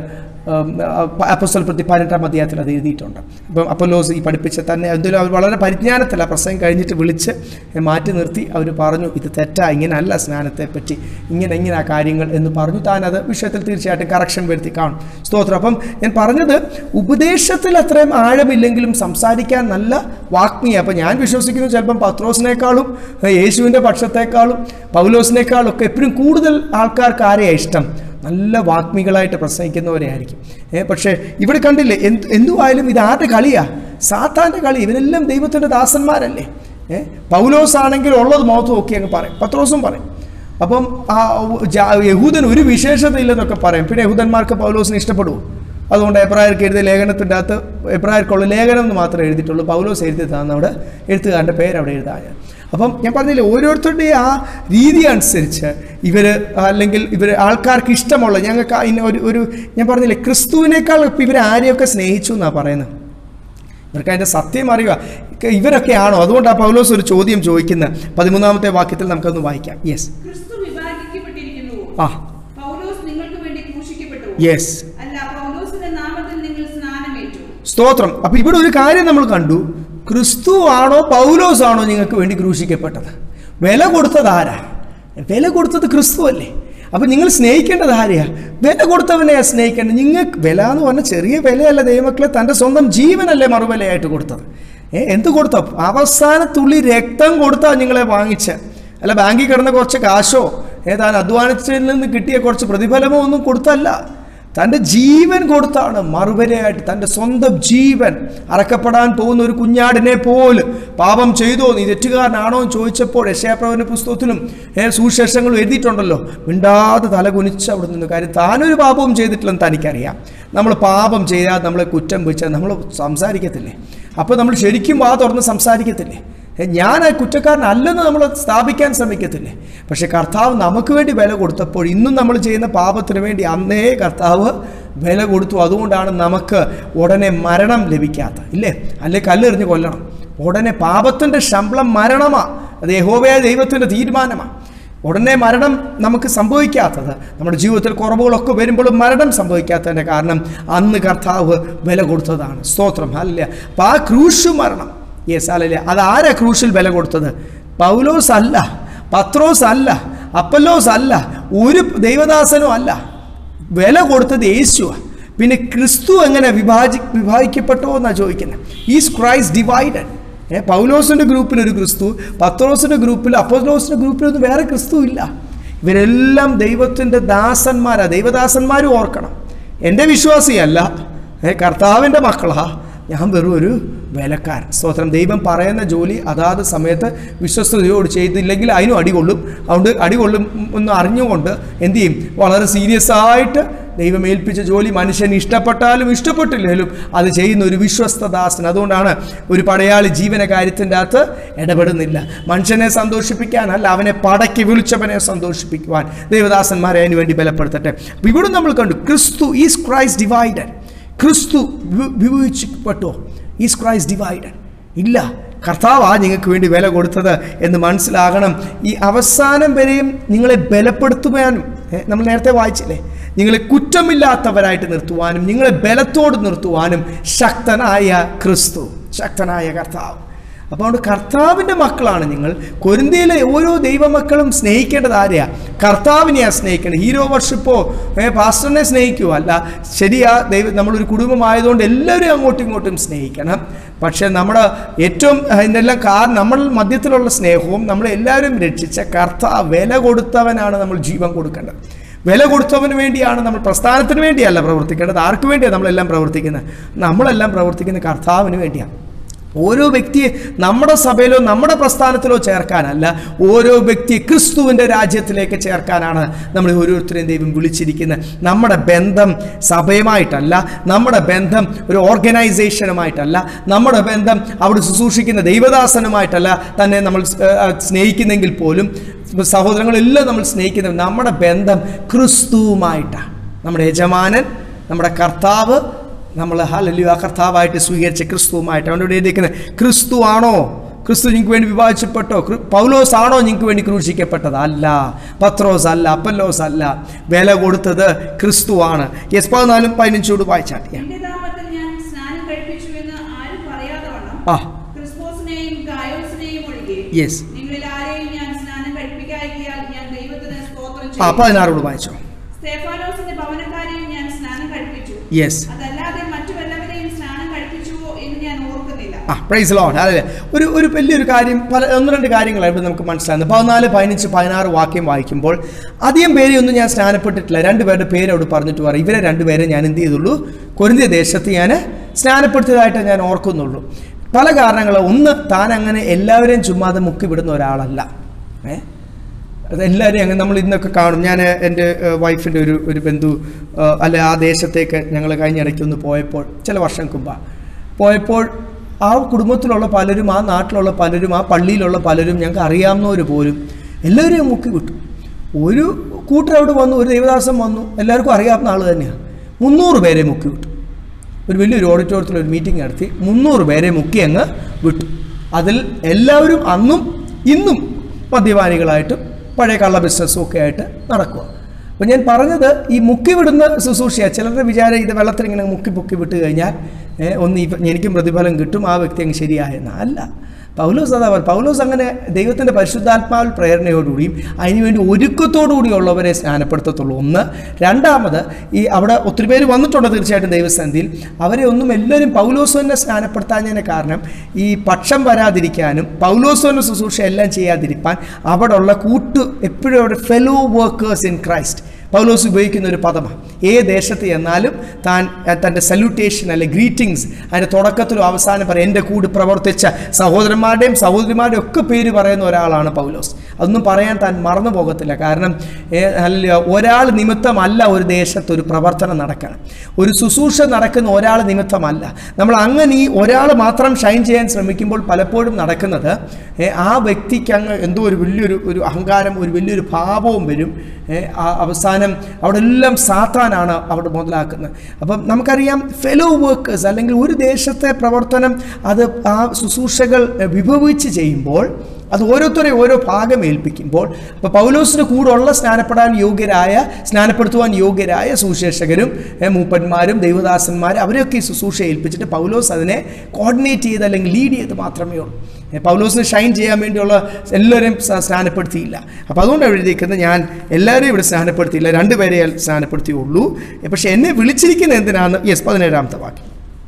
അപ്പസ്വൽ പ്രതി പതിനെട്ടാം അധ്യായത്തിൽ അത് എഴുതിയിട്ടുണ്ട് അപ്പം അപ്പോലോസ് ഈ പഠിപ്പിച്ച തന്നെ എന്തെങ്കിലും അവർ വളരെ പരിജ്ഞാനത്തില്ല പ്രസംഗം കഴിഞ്ഞിട്ട് വിളിച്ച് ഏ, മാറ്റി നിർത്തി അവർ പറഞ്ഞു ഇത് തെറ്റാ ഇങ്ങനെയല്ല സ്നാനത്തെ പറ്റി ഇങ്ങനെ ഇങ്ങനെ ആ കാര്യങ്ങൾ എന്ന് പറഞ്ഞു താൻ അത് വിഷയത്തിൽ തീർച്ചയായിട്ടും കറക്ഷൻ വരുത്തി കാണും സ്തോത്രം അപ്പം ഞാൻ പറഞ്ഞത് ഉപദേശത്തിൽ അത്രയും ആഴമില്ലെങ്കിലും സംസാരിക്കാൻ നല്ല വാഗ്മിയ അപ്പം ഞാൻ വിശ്വസിക്കുന്നു ചിലപ്പം പത്രോസിനേക്കാളും ഏ, യേശുവിൻ്റെ പക്ഷത്തേക്കാളും പൗലോസിനേക്കാളും ഒക്കെ എപ്പോഴും കൂടുതൽ ആൾക്കാർക്ക് ആരെയാണ് ഇഷ്ടം നല്ല വാഗ്മികളായിട്ട് പ്രസംഗിക്കുന്നവരെ ആയിരിക്കും ഏ, പക്ഷേ ഇവിടെ കണ്ടില്ലേ എന്ത് എന്തുവായാലും ഇത് ആരുടെ കളിയാ സാത്താൻ്റെ കളി ഇവരെല്ലാം ദൈവത്തിൻ്റെ ദാസന്മാരല്ലേ ഏ പൗലോസ് ആണെങ്കിൽ ഉള്ളത് മുഖത്ത് നോക്കി അങ്ങ് പറയും പത്രോസും പറയും അപ്പം ആ ജാ- യഹൂദൻ ഒരു വിശേഷത ഇല്ലെന്നൊക്കെ പറയും പിന്നെ യഹൂദന്മാർക്ക് പൗലോസിന് ഇഷ്ടപ്പെടുമോ അതുകൊണ്ട് എബ്രായർക്ക് എഴുതിയ ലേഖനത്തിൻ്റെ അകത്ത് എബ്രായർക്കുള്ള ലേഖനം എന്ന് മാത്രമേ എഴുതിയിട്ടുള്ളൂ പൗലോസ് എഴുതി തന്നെ അവിടെ എഴുത്തുകാരൻ്റെ പേര് അവിടെ എഴുതാൻ അപ്പം ഞാൻ പറഞ്ഞില്ലേ ഓരോരുത്തരുടെയും ആ രീതി അനുസരിച്ച് ഇവർ അല്ലെങ്കിൽ ഇവർ ആൾക്കാർക്ക് ഇഷ്ടമുള്ള ഞങ്ങൾക്ക് അതിന് ഒരു ഒരു ഞാൻ പറഞ്ഞില്ലേ ക്രിസ്തുവിനേക്കാൾ ഇപ്പം ഇവർ ആരെയൊക്കെ സ്നേഹിച്ചു എന്നാണ് പറയുന്നത് ഇവർക്ക് അതിൻ്റെ സത്യം അറിയുക ഇക്ക- ഇവരൊക്കെയാണോ അതുകൊണ്ടാണ് പൗലോസ് ഒരു ചോദ്യം ചോദിക്കുന്നത് പതിമൂന്നാമത്തെ വാക്യത്തിൽ നമുക്കൊന്ന് വായിക്കാം യെസ് ക്രിസ്തു വിഭാഗിക്കപ്പെട്ടിരിക്കുന്നുവോ ആ പൗലോസ് നിങ്ങൾക്ക് വേണ്ടി ക്രൂശിക്കപ്പെട്ടു യെസ് അല്ല പൗലോസിന്റെ നാമത്തിൽ നിങ്ങൾ സ്നാനമേറ്റു സ്തോത്രം അപ്പൊ ഇവിടെ ഒരു കാര്യം നമ്മൾ കണ്ടു ക്രിസ്തു ആണോ പൗലോസ് ആണോ നിങ്ങൾക്ക് വേണ്ടി ക്രൂശിക്കപ്പെട്ടത് വില കൊടുത്തത് ആരാ വില കൊടുത്തത് ക്രിസ്തു അല്ലേ അപ്പൊ നിങ്ങൾ സ്നേഹിക്കേണ്ടത് ആരെയാ വില കൊടുത്തവനെയാ സ്നേഹിക്കേണ്ടത് നിങ്ങൾക്ക് വില എന്ന് പറഞ്ഞാൽ ചെറിയ വിലയല്ല ദൈവമക്കളെ തൻ്റെ സ്വന്തം ജീവനല്ലേ മറുവിലയായിട്ട് കൊടുത്തത് ഏ എന്ത് കൊടുത്തോ അവസാന തുള്ളി രക്തം കൊടുത്താ നിങ്ങളെ വാങ്ങിച്ച് അല്ല ബാങ്കിൽ കിടന്ന കുറച്ച് കാശോ ഏ താൻ അധ്വാനിച്ചതിൽ നിന്ന് കിട്ടിയ കുറച്ച് പ്രതിഫലമോ ഒന്നും കൊടുത്തല്ല തൻ്റെ ജീവൻ കൊടുത്താണ് മറുപടിയായിട്ട് തൻ്റെ സ്വന്തം ജീവൻ അറക്കപ്പെടാൻ പോകുന്ന ഒരു കുഞ്ഞാടിനെ പോലും പാപം ചെയ്തോ നീ തെറ്റുകാരനാണോ എന്ന് ചോദിച്ചപ്പോൾ യശയാപ്രവന്റെ പുസ്തകത്തിലും ഏ സുശേഷങ്ങളും എഴുതിയിട്ടുണ്ടല്ലോ മിണ്ടാതെ തല കുനിച്ച് അവിടെ നിന്ന് കാര്യം താനൊരു പാപവും ചെയ്തിട്ടില്ലെന്ന് തനിക്കറിയാം നമ്മൾ പാപം ചെയ്താൽ നമ്മളെ കുറ്റം വെച്ചാൽ നമ്മൾ സംസാരിക്കത്തില്ലേ അപ്പോൾ നമ്മൾ ശരിക്കും വാ തുറന്ന് സംസാരിക്കത്തില്ലേ ഏ, ഞാൻ ആ കുറ്റക്കാരനല്ലെന്ന് നമ്മൾ സ്ഥാപിക്കാൻ ശ്രമിക്കത്തില്ലേ പക്ഷെ കർത്താവ് നമുക്ക് വേണ്ടി വില കൊടുത്തപ്പോൾ ഇന്നും നമ്മൾ ചെയ്യുന്ന പാപത്തിന് വേണ്ടി അന്നേ കർത്താവ് വില കൊടുത്തു അതുകൊണ്ടാണ് നമുക്ക് ഉടനെ മരണം ലഭിക്കാത്ത ഇല്ലേ അല്ലെ കല്ലെറിഞ്ഞ് കൊല്ലണം ഉടനെ പാപത്തിൻ്റെ ശമ്പളം മരണമാണ് അത് യഹോവയായ ദൈവത്തിൻ്റെ തീരുമാനമാണ് ഉടനെ മരണം നമുക്ക് സംഭവിക്കാത്തത് നമ്മുടെ ജീവിതത്തിൽ കുറവുകളൊക്കെ വരുമ്പോഴും മരണം സംഭവിക്കാത്തതിൻ്റെ കാരണം അന്ന് കർത്താവ് വില കൊടുത്തതാണ് സ്തോത്രം അല്ല അപ്പം ആ ക്രൂശ് മരണം യെസ് അല്ലല്ലേ അത് ആരാ ക്രൂശിൽ വില കൊടുത്തത് പൗലോസ് അല്ല പത്രോസ് അല്ല അപ്പല്ലോസ് അല്ല ഒരു ദൈവദാസനും അല്ല വില കൊടുത്തത് യേശുവാണ് പിന്നെ ക്രിസ്തു എങ്ങനെ വിഭാജി വിഭാഗിക്കപ്പെട്ടോ എന്നാണ് ചോദിക്കുന്നത് ഈസ് ക്രൈസ്റ്റ് ഡിവൈഡഡ് ഏ പൗലോസിൻ്റെ ഗ്രൂപ്പിൽ ഒരു ക്രിസ്തു പത്രോസിൻ്റെ ഗ്രൂപ്പിൽ അപ്പോലോസിൻ്റെ ഗ്രൂപ്പിലൊന്നും വേറെ ക്രിസ്തു ഇല്ല ഇവരെല്ലാം ദൈവത്തിൻ്റെ ദാസന്മാരാ ദൈവദാസന്മാരും ഓർക്കണം എൻ്റെ വിശ്വാസിയല്ല ഏ കർത്താവിൻ്റെ മക്കളാ ഞാൻ വെറും ഒരു വേലക്കാരൻ സ്തോത്രം ദൈവം പറയുന്ന ജോലി അതാത് സമയത്ത് വിശ്വസ്തയോട് ചെയ്തില്ലെങ്കിൽ അതിനും അടികൊള്ളും അതുകൊണ്ട് അടികൊള്ളും എന്ന് അറിഞ്ഞുകൊണ്ട് എന്ത് ചെയ്യും വളരെ സീരിയസ് ആയിട്ട് ദൈവം ഏൽപ്പിച്ച ജോലി മനുഷ്യന് ഇഷ്ടപ്പെട്ടാലും ഇഷ്ടപ്പെട്ടില്ലെങ്കിലും അത് ചെയ്യുന്ന ഒരു വിശ്വസ്തദാസൻ അതുകൊണ്ടാണ് ഒരു പടയാളി ജീവന കാര്യത്തിൻ്റെ അകത്ത് ഇടപെടുന്നില്ല മനുഷ്യനെ സന്തോഷിപ്പിക്കാനല്ല അവനെ പടക്കി വിളിച്ചവനെ സന്തോഷിപ്പിക്കുവാൻ ദൈവദാസന്മാരെ അതിനു വേണ്ടി ബലപ്പെടുത്തട്ടെ അപ്പോൾ ഇവിടെ നമ്മൾ കണ്ടു ക്രിസ്തു ഈസ് ക്രൈസ്റ്റ് ഡിവൈഡഡ് ക്രിസ്തു വി- വിഭജിക്കപ്പെട്ടോ ഈസ് ക്രൈസ്റ്റ് ഡിവൈഡഡ് ഇല്ല കർത്താവാ നിങ്ങൾക്ക് വേണ്ടി വില കൊടുത്തത് എന്ന് മനസ്സിലാകണം ഈ അവസാനം വരെയും നിങ്ങളെ ബലപ്പെടുത്തുവാനും ഏ, നമ്മൾ നേരത്തെ വായിച്ചില്ലേ നിങ്ങളെ കുറ്റമില്ലാത്തവരായിട്ട് നിർത്തുവാനും നിങ്ങളെ ബലത്തോട് നിർത്തുവാനും ശക്തനായ ക്രിസ്തു ശക്തനായ കർത്താവ് അപ്പോൾ അതുകൊണ്ട് കർത്താവിൻ്റെ മക്കളാണ് നിങ്ങൾ കൊരിന്തിയിലെ ഓരോ ദൈവമക്കളും സ്നേഹിക്കേണ്ടത് ആരെയാ കർത്താവിനെയാണ് സ്നേഹിക്കേണ്ടത് ഹീറോ വർഷിപ്പോ ഏ പാസ്റ്ററിനെ സ്നേഹിക്കുമോ അല്ല ശരിയാ ദൈവം നമ്മളൊരു കുടുംബമായതുകൊണ്ട് എല്ലാവരും അങ്ങോട്ടും ഇങ്ങോട്ടും സ്നേഹിക്കണം പക്ഷേ നമ്മുടെ ഏറ്റവും ഇതിനെല്ലാം കാരണം നമ്മൾ മധ്യത്തിലുള്ള സ്നേഹവും നമ്മളെല്ലാവരും രക്ഷിച്ച കർത്താവ് വില കൊടുത്തവനാണ് നമ്മൾ ജീവൻ കൊടുക്കേണ്ടത് വില കൊടുത്തവന് വേണ്ടിയാണ് നമ്മൾ പ്രസ്ഥാനത്തിന് വേണ്ടിയല്ല പ്രവർത്തിക്കേണ്ടത് ആർക്ക് വേണ്ടിയാണ് നമ്മളെല്ലാം പ്രവർത്തിക്കുന്നത് നമ്മളെല്ലാം പ്രവർത്തിക്കുന്ന കർത്താവിന് വേണ്ടിയാണ് ഓരോ വ്യക്തിയെ നമ്മുടെ സഭയിലോ നമ്മുടെ പ്രസ്ഥാനത്തിലോ ചേർക്കാനല്ല ഓരോ വ്യക്തിയെ ക്രിസ്തുവിൻ്റെ രാജ്യത്തിലേക്ക് ചേർക്കാനാണ് നമ്മൾ ഓരോരുത്തരെയും ദൈവം വിളിച്ചിരിക്കുന്നത് നമ്മുടെ ബന്ധം സഭയുമായിട്ടല്ല നമ്മുടെ ബന്ധം ഒരു ഓർഗനൈസേഷനുമായിട്ടല്ല നമ്മുടെ ബന്ധം അവിടെ ശുശ്രൂഷിക്കുന്ന ദൈവദാസനുമായിട്ടല്ല തന്നെ നമ്മൾ ഏഹ്, സ്നേഹിക്കുന്നെങ്കിൽ പോലും സഹോദരങ്ങളെല്ലാം നമ്മൾ സ്നേഹിക്കുന്നത് നമ്മുടെ ബന്ധം ക്രിസ്തുവുമായിട്ടാണ് നമ്മുടെ യജമാനൻ നമ്മുടെ കർത്താവ് നമ്മൾ ഹലല്ലു ആ കർത്താവായിട്ട് സ്വീകരിച്ച ക്രിസ്തുവുമായിട്ട് അവൻ്റെ ഇവിടെ എഴുതിയിരിക്കുന്നത് ക്രിസ്തു ആണോ ക്രിസ്തു നിങ്ങൾക്ക് വേണ്ടി വിവാഹിച്ചപ്പെട്ടോ ക്രി- പൗലോസ് ആണോ നിങ്ങൾക്ക് വേണ്ടി ക്രൂശിക്കപ്പെട്ടത് അല്ല പത്രോസ് അല്ല അപ്പല്ലോസ് അല്ല വില കൊടുത്തത് ക്രിസ്തുവാണ് യെസ് പതിനാലും പതിനഞ്ചോട് വായിച്ചാൽ എന്റെ നാമത്തിൽ ഞാൻ സ്നാനം കഴിപ്പിച്ചു എന്ന് ആരും പറയാതെ വണ്ണം ആ ക്രിസ്മോസിനെയും ഗായോസിനെയും ഒഴികെ യെസ് നിങ്ങളിൽ ആരെയും ഞാൻ സ്നാനം കഴിപ്പിക്കായികയാൽ ഞാൻ ദൈവത്തിന് സ്തോത്രം ആ ചെയ്യും പതിനാറോട് വായിച്ചോ സ്തേഫാനോസിന്റെ ഭവനക്കാരെയും ഞാൻ സ്നാനം കഴിപ്പിച്ചു യെസ് അതല്ലാതെ മറ്റു വല്ലവരെയും സ്നാനം കഴിപ്പിച്ചുവോ എന്ന് ഞാൻ ഓർക്കുന്നില്ല ആ പ്രൈസ് ലോൺ അതെ ഒരു ഒരു വലിയൊരു കാര്യം പല ഒന്ന് രണ്ട് കാര്യങ്ങളായിട്ട് നമുക്ക് മനസ്സിലാകുന്നത് പതിനാല് പതിനഞ്ച് പതിനാറ് വാക്യം വായിക്കുമ്പോൾ അധികം പേരെയൊന്നും ഞാൻ സ്നാനപ്പെട്ടിട്ടില്ല രണ്ടുപേരുടെ പേര് അവിടെ പറഞ്ഞിട്ട് പറയും ഇവരെ രണ്ടുപേരെ ഞാൻ എന്ത് ചെയ്തുള്ളൂ കൊരിന്തിയ ദേശത്ത് ഞാൻ സ്നാനപ്പെടുത്തിയതായിട്ട് ഞാൻ ഓർക്കുന്നുള്ളൂ പല കാരണങ്ങൾ ഒന്ന് താൻ അങ്ങനെ എല്ലാവരെയും ചുമ്മാതെ മുക്കി വിടുന്ന ഒരാളല്ല ഏ അതെല്ലാവരെയും അങ്ങനെ നമ്മൾ ഇന്നൊക്കെ കാണും ഞാൻ എൻ്റെ വൈഫിൻ്റെ ഒരു ഒരു ബന്ധു ആ, അല്ല ആ ദേശത്തേക്ക് ഞങ്ങൾ കഴിഞ്ഞ ഇടയ്ക്ക് ഒന്ന് പോയപ്പോൾ ചില വർഷങ്ങൾക്ക് മുമ്പാണ് പോയപ്പോൾ ആ കുടുംബത്തിലുള്ള പലരും ആ നാട്ടിലുള്ള പലരും ആ പള്ളിയിലുള്ള പലരും ഞങ്ങൾക്ക് അറിയാവുന്നവർ പോലും എല്ലാവരെയും മുക്കി വിട്ടു ഒരു കൂട്ടർ അവിടെ വന്നു ഒരു ദൈവദാസം വന്നു എല്ലാവർക്കും അറിയാവുന്ന ആൾ തന്നെയാണ് മുന്നൂറ് പേരെ മുക്കി വിട്ടു ഒരു വലിയൊരു ഓഡിറ്റോറിയത്തിൽ ഒരു മീറ്റിംഗ് നടത്തി മുന്നൂറ് പേരെ മുക്കി അങ്ങ് വിട്ടു അതിൽ എല്ലാവരും അന്നും ഇന്നും മദ്യപാനികളായിട്ടും പഴയ കള്ള ബിസിനസ്സും ഒക്കെ ആയിട്ട് നടക്കുക അപ്പോൾ ഞാൻ പറഞ്ഞത് ഈ മുക്കി വിടുന്ന ശുശ്രൂഷയാണ് ചിലരുടെ വിചാരം ഇത് വെള്ളത്തിൽ ഇങ്ങനെ മുക്കി പൊക്കി വിട്ട് കഴിഞ്ഞാൽ ഏ, ഒന്ന് ഇപ്പം എനിക്കും പ്രതിഫലം കിട്ടും ആ വ്യക്തി അങ്ങ് ശരിയായെന്ന അല്ല പൗലോസ് അതാ പറഞ്ഞത്. പൗലോസ് അങ്ങനെ ദൈവത്തിൻ്റെ പരിശുദ്ധാത്മാവിൽ പ്രേരണയോടുകൂടിയും അതിനുവേണ്ടി ഒരുക്കത്തോടുകൂടിയുള്ളവരെ സ്നാനപ്പെടുത്തത്തുള്ളൂ ഒന്ന് രണ്ടാമത് ഈ അവിടെ ഒത്തിരി പേര് വന്നിട്ടുണ്ട് തീർച്ചയായിട്ടും ദൈവസന്ധിയിൽ അവരെ ഒന്നും എല്ലാവരും പൗലോസ് തന്നെ സ്നാനപ്പെടുത്താഞ്ഞതിന് കാരണം ഈ പക്ഷം വരാതിരിക്കാനും പൗലോസ് തന്നെ ശുശ്രൂഷ എല്ലാം ചെയ്യാതിരിക്കാൻ അവിടെ ഉള്ള കൂട്ട് എപ്പോഴും അവിടെ ഫെലോ വർക്കേഴ്സ് ഇൻ ക്രൈസ്റ്റ് പൗലോസ് ഉപയോഗിക്കുന്ന ഒരു പദമാണ് ഏത് ദേശത്ത് ചെന്നാലും താൻ അഹ് തൻ്റെ സല്യൂട്ടേഷൻ അല്ലെ ഗ്രീറ്റിങ്സ് അതിൻ്റെ തുടക്കത്തിലും അവസാനം പറയും എൻ്റെ കൂടെ പ്രവർത്തിച്ച സഹോദരന്മാരുടെയും സഹോദരിമാരുടെയും ഒക്കെ പേര് പറയുന്ന ഒരാളാണ് പൗലോസ് അതൊന്നും പറയാൻ താൻ മറന്നു പോകത്തില്ല കാരണം ഏ, അല്ല ഒരാൾ നിമിത്തമല്ല ഒരു ദേശത്ത് ഒരു പ്രവർത്തനം നടക്കണം ഒരു ശുശ്രൂഷ നടക്കുന്ന ഒരാൾ നിമിത്തമല്ല നമ്മൾ അങ്ങനെ ഈ ഒരാൾ മാത്രം ഷൈൻ ചെയ്യാൻ ശ്രമിക്കുമ്പോൾ പലപ്പോഴും നടക്കുന്നത് ഏ, ആ വ്യക്തിക്ക് അങ്ങ് എന്തോ ഒരു വലിയൊരു ഒരു അഹങ്കാരം ഒരു വലിയൊരു ഭാവവും വരും ഏ, ആ അവസാനം അവിടെ എല്ലാം സാത്താനാണ് അവിടെ മുതലാക്കുന്നത് അപ്പം നമുക്കറിയാം ഫെലോ വർക്കേഴ്സ് അല്ലെങ്കിൽ ഒരു ദേശത്തെ പ്രവർത്തനം അത് ആ ശുശ്രൂഷകൾ വിഭവിച്ച് ചെയ്യുമ്പോൾ അത് ഓരോരുത്തരെ ഓരോ ഭാഗം ഏൽപ്പിക്കുമ്പോൾ അപ്പോൾ പൗലോസിന് കൂടെ ഉള്ള സ്നാനപ്പെടാൻ യോഗ്യരായ സ്നാനപ്പെടുത്തുവാൻ യോഗ്യരായ സുശേഷകരും ഏ, മൂപ്പന്മാരും ദൈവദാസന്മാരും അവരെയൊക്കെ ഈ ശുശ്രൂഷ ഏൽപ്പിച്ചിട്ട് പൗലോസ് അതിനെ കോർഡിനേറ്റ് ചെയ്ത് അല്ലെങ്കിൽ ലീഡ് ചെയ്ത് മാത്രമേ ഉള്ളൂ ഏ, പൗലോസിന് ഷൈൻ ചെയ്യാൻ വേണ്ടിയുള്ള എല്ലാവരെയും സ- സ്നാനപ്പെടുത്തിയില്ല അപ്പോൾ അതുകൊണ്ട് എഴുതിയിരിക്കുന്നത് ഞാൻ എല്ലാവരെയും ഇവിടെ സ്നാനപ്പെടുത്തിയില്ല രണ്ടുപേരെ ഞാൻ സ്നാനപ്പെടുത്തിയുള്ളൂ ഏ, പക്ഷേ എന്നെ വിളിച്ചിരിക്കുന്നത് എന്തിനാണ് യെസ് പതിനേഴാമത്തെ വാക്യം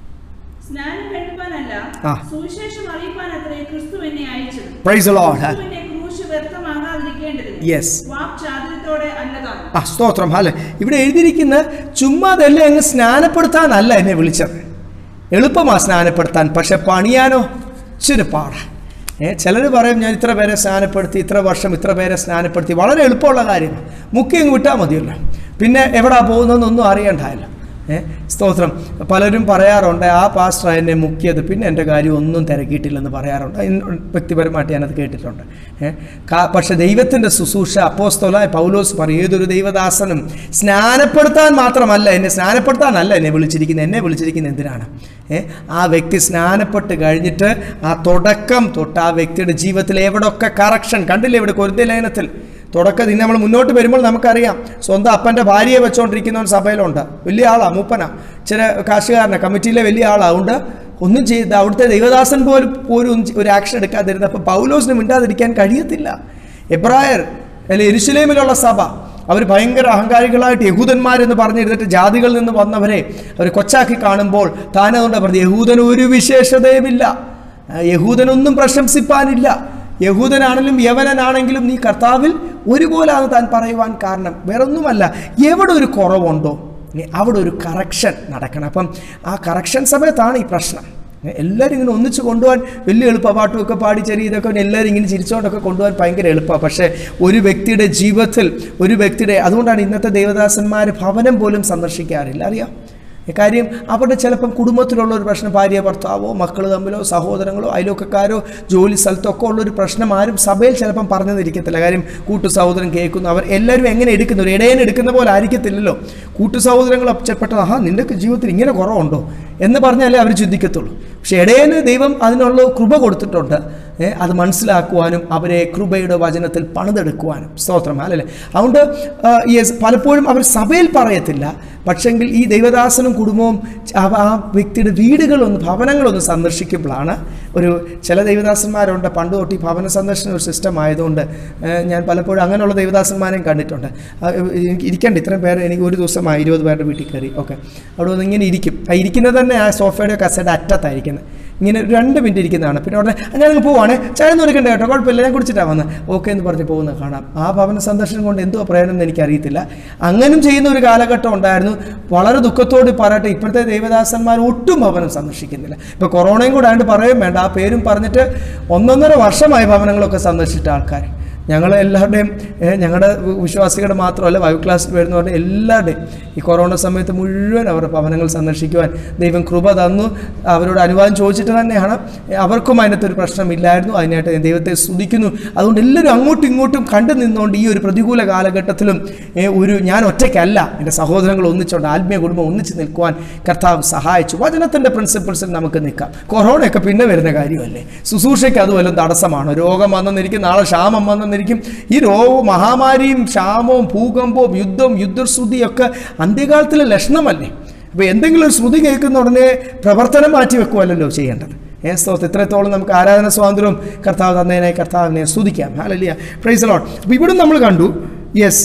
സ്നാനം കഴിപ്പാനല്ല ആ. സുവിശേഷം അറിയിപ്പാൻ അത്രേ ക്രിസ്തു എന്നെ അയച്ചത് Praise the Lord. ക്രിസ്തുവിന്റെ ക്രൂശ് വ്യർത്ഥമാകാതിരിക്കേണ്ടതിന് Yes. വാക്ചാതുര്യത്തോടെ അല്ലതാണ് ആ സ്തോത്രം അല്ലേ ഇവിടെ എഴുതിയിരിക്കുന്ന ചുമ്മാ അതല്ലേ അങ്ങ് സ്നാനപ്പെടുത്താനല്ല എന്നെ വിളിച്ചത് എളുപ്പമാ സ്നാനപ്പെടുത്താൻ പക്ഷെ പണിയാനോ ഇച്ചിരി പാടാ ഏ ചിലർ പറയും ഞാൻ ഇത്ര പേരെ സ്നാനപ്പെടുത്തി ഇത്ര വർഷം ഇത്ര പേരെ സ്നാനപ്പെടുത്തി വളരെ എളുപ്പമുള്ള കാര്യമാണ് മുക്കി അങ്ങ് വിട്ടാൽ മതിയല്ലോ പിന്നെ എവിടാ പോകുന്നതെന്നൊന്നും അറിയണ്ടായല്ലോ ഏ സ്തോത്രം പലരും പറയാറുണ്ട് ആ പാസ്റ്റർ എന്നെ മുക്കിയത് പിന്നെ എൻ്റെ കാര്യം ഒന്നും തിരക്കിയിട്ടില്ലെന്ന് പറയാറുണ്ട് ഇന്ന് വ്യക്തിപരമായിട്ട് ഞാനത് കേട്ടിട്ടുണ്ട് ഏ കാ- പക്ഷെ ദൈവത്തിൻ്റെ ശുശ്രൂഷ അപ്പോസ്തോല പൗലോസ് പറയും ഏതൊരു ദൈവദാസനും സ്നാനപ്പെടുത്താൻ മാത്രമല്ല എന്നെ സ്നാനപ്പെടുത്താനല്ല എന്നെ വിളിച്ചിരിക്കുന്നത് എന്നെ വിളിച്ചിരിക്കുന്നത് എന്തിനാണ് ഏ ആ വ്യക്തി സ്നാനപ്പെട്ട് കഴിഞ്ഞിട്ട് ആ തുടക്കം തൊട്ട് ആ വ്യക്തിയുടെ ജീവിതത്തിൽ എവിടെയൊക്കെ കറക്ഷൻ കണ്ടില്ലേ ഇവിടെ കൊരുത്ത ലേഖനത്തിൽ തുടക്കത്തിൽ നമ്മൾ മുന്നോട്ട് വരുമ്പോൾ നമുക്കറിയാം സ്വന്തം അപ്പൻ്റെ ഭാര്യയെ വെച്ചുകൊണ്ടിരിക്കുന്നവൻ സഭയിലുണ്ട് വലിയ ആളാണ് മൂപ്പന ചില കാശുകാരനെ കമ്മിറ്റിയിലെ വലിയ ആളാണ് അതുകൊണ്ട് ഒന്നും ചെയ്ത് അവിടുത്തെ ദൈവദാസൻ പോലും പോലും ഒന്നും ഒരു ആക്ഷൻ എടുക്കാതിരുന്നത് അപ്പോൾ പൗലോസിന് മിണ്ടാതിരിക്കാൻ കഴിയത്തില്ല എബ്രായർ അല്ലെ എരുശലേമിലുള്ള സഭ അവർ ഭയങ്കര അഹങ്കാരികളായിട്ട് യഹൂദന്മാരെന്ന് പറഞ്ഞിരുന്നിട്ട് ജാതികളിൽ നിന്ന് വന്നവരെ അവർ കൊച്ചാക്കി കാണുമ്പോൾ താനതുകൊണ്ട് പറഞ്ഞു യഹൂദന് ഒരു വിശേഷതയുമില്ല ആ, യഹൂദനൊന്നും പ്രശംസിപ്പാനില്ല യഹൂദനാണെങ്കിലും യവനനാണെങ്കിലും നീ കർത്താവിൽ ഒരുപോലാണ് താൻ പറയുവാൻ കാരണം വേറൊന്നുമല്ല എവിടെ ഒരു കുറവുണ്ടോ ഏ, അവിടെ ഒരു കറക്ഷൻ നടക്കണം അപ്പം ആ കറക്ഷൻ സമയത്താണ് ഈ പ്രശ്നം ഏ, എല്ലാവരും ഇങ്ങനെ ഒന്നിച്ച് കൊണ്ടുപോകാൻ വലിയ എളുപ്പമാണ് പാട്ടുമൊക്കെ പാടി ചെറിയ ഇതൊക്കെ പിന്നെ എല്ലാവരും ഇങ്ങനെ ചിരിച്ചുകൊണ്ടൊക്കെ കൊണ്ടുപോകാൻ ഭയങ്കര എളുപ്പമാണ് പക്ഷേ ഒരു വ്യക്തിയുടെ ജീവിതത്തിൽ ഒരു വ്യക്തിയുടെ അതുകൊണ്ടാണ് ഇന്നത്തെ ദേവദാസന്മാർ ഭവനം പോലും സന്ദർശിക്കാറില്ല അറിയാം കാര്യം അവിടെ ചിലപ്പം കുടുംബത്തിലുള്ള ഒരു പ്രശ്നം ഭാര്യ ഭർത്താവോ മക്കൾ തമ്മിലോ സഹോദരങ്ങളോ അയൽവക്കക്കാരോ ജോലി സ്ഥലത്തോ ഒക്കെ ഉള്ളൊരു പ്രശ്നം ആരും സഭയിൽ ചിലപ്പം പറഞ്ഞിരിക്കത്തില്ല കാര്യം കൂട്ടു സഹോദരൻ കേൾക്കുന്നു അവർ എല്ലാവരും എങ്ങനെ എടുക്കുന്നു ഒരു ഇടയൻ എടുക്കുന്ന പോലെ ആയിരിക്കത്തില്ലല്ലോ കൂട്ടു സഹോദരങ്ങൾ പെട്ടെന്ന് ആഹാ നിന്റെ ജീവിതത്തിൽ ഇങ്ങനെ കുറവുണ്ടോ എന്ന് പറഞ്ഞാലേ അവർ ചിന്തിക്കത്തുള്ളൂ പക്ഷെ ഇടയന് ദൈവം അതിനുള്ള കൃപ കൊടുത്തിട്ടുണ്ട് ഏ, അത് മനസ്സിലാക്കുവാനും അവരെ കൃപയുടെ വചനത്തിൽ പണിതെടുക്കുവാനും സ്തോത്രം അല്ലല്ലേ അതുകൊണ്ട് ആ, യെസ് പലപ്പോഴും അവർ സഭയിൽ പറയത്തില്ല പക്ഷെങ്കിൽ ഈ ദൈവദാസനും കുടുംബവും ച- അവ- ആ വ്യക്തിയുടെ വീടുകളൊന്ന് ഭവനങ്ങളൊന്ന് സന്ദർശിക്കുമ്പോഴാണ് ഒരു ചില ദൈവദാസന്മാരുണ്ട് പണ്ട് തൊട്ട് ഈ ഭവന സന്ദർശന ഒരു സിസ്റ്റം ആയതുകൊണ്ട് ഏ, ഞാൻ പലപ്പോഴും അങ്ങനെയുള്ള ദൈവദാസന്മാരെയും കണ്ടിട്ടുണ്ട് ആ, എനിക്ക് ഇരിക്കണ്ട ഇത്രയും പേര് എനിക്ക് ഒരു ദിവസമായി ഇരുപത് പേരുടെ വീട്ടിൽ കയറി ഓക്കെ അവിടെ വന്ന് ഇങ്ങനെ ഇരിക്കും ആ ഇരിക്കുന്നത് തന്നെ ആ സോഫയുടെ കസയുടെ അറ്റത്തായിരിക്കുന്നത് ഇങ്ങനെ ഒരു രണ്ട് മിനിറ്റ് ഇരിക്കുന്നതാണ് പിന്നെ ഉടനെ "ആ, ഞാനങ്ങ് പോവാണേ ചായ ഒന്നും എടുക്കണ്ട കേട്ടോ കുഴപ്പമില്ല ഞാൻ കുടിച്ചിട്ടാണ് വന്നത് ഓക്കെ എന്ന് പറഞ്ഞ് പോകുന്നത് കാണാം ആ ഭവന സന്ദർശനം കൊണ്ട് എന്തോ പ്രയോജനം എന്ന് എനിക്കറിയത്തില്ല അങ്ങനും ചെയ്യുന്ന ഒരു കാലഘട്ടം ഉണ്ടായിരുന്നു വളരെ ദുഃഖത്തോട് പറയട്ടെ ഇപ്പോഴത്തെ ദേവദാസന്മാർ ഒട്ടും ഭവനം സന്ദർശിക്കുന്നില്ല ഇപ്പോൾ കൊറോണയും കൂടെ ആയതുകൊണ്ട് പറയുകയും വേണ്ട ആ പേരും പറഞ്ഞിട്ട് ഒന്നൊന്നര വർഷമായി ഭവനങ്ങളൊക്കെ സന്ദർശിച്ചിട്ട ആൾക്കാർ ഞങ്ങൾ എല്ലാവരുടെയും ഏഹ്, ഞങ്ങളുടെ വിശ്വാസികളുടെ മാത്രമല്ല ബൈബിൾ ക്ലാസ്സിൽ വരുന്ന പറഞ്ഞ എല്ലാവരുടെയും ഈ കൊറോണ സമയത്ത് മുഴുവൻ അവരുടെ ഭവനങ്ങൾ സന്ദർശിക്കുവാൻ ദൈവം കൃപ തന്നു അവരോട് അനുവാദം ചോദിച്ചിട്ട് തന്നെയാണ് ഏഹ്, അവർക്കും അതിനകത്തൊരു പ്രശ്നമില്ലായിരുന്നു അതിനായിട്ട് ഞാൻ ദൈവത്തെ സ്തുതിക്കുന്നു അതുകൊണ്ട് എല്ലാവരും അങ്ങോട്ടും ഇങ്ങോട്ടും കണ്ടു നിന്നുകൊണ്ട് ഈ ഒരു പ്രതികൂല കാലഘട്ടത്തിലും ഏഹ്, ഒരു ഞാൻ ഒറ്റയ്ക്കല്ല എൻ്റെ സഹോദരങ്ങൾ ഒന്നിച്ചുകൊണ്ട് ആത്മീയ കുടുംബം ഒന്നിച്ച് നിൽക്കുവാൻ കർത്താവ് സഹായിച്ചു വചനത്തിൻ്റെ പ്രിൻസിപ്പിൾസിൽ നമുക്ക് നിൽക്കാം കൊറോണയൊക്കെ പിന്നെ വരുന്ന കാര്യമല്ലേ ശുശ്രൂഷയ്ക്ക് അത് വല്ലതും തടസ്സമാണ് രോഗം വന്നെന്നിരിക്കും നാളെ ക്ഷാമം വന്നെന്നിരിക്കും ഈ രോഗവും മഹാമാരിയും ക്ഷാമവും ഭൂകമ്പവും യുദ്ധവും യുദ്ധശ്രുതിയൊക്കെ അന്ത്യകാലത്തിലെ ലക്ഷണമല്ലേ അപ്പോൾ എന്തെങ്കിലും ഒരു ശ്രുതി കേൾക്കുന്ന ഉടനെ പ്രവർത്തനം മാറ്റി വെക്കുമല്ലോ ചെയ്യേണ്ടത് ഏ സ്തോത്രം ഇത്രത്തോളം നമുക്ക് ആരാധന സ്വാതന്ത്ര്യവും കർത്താവ് തന്നതിനായി കർത്താവിനെ സ്തുതിക്കാം ഹാലലിയ പ്രൈസ് ലോൺ അപ്പോൾ ഇവിടെ നമ്മൾ കണ്ടു യെസ്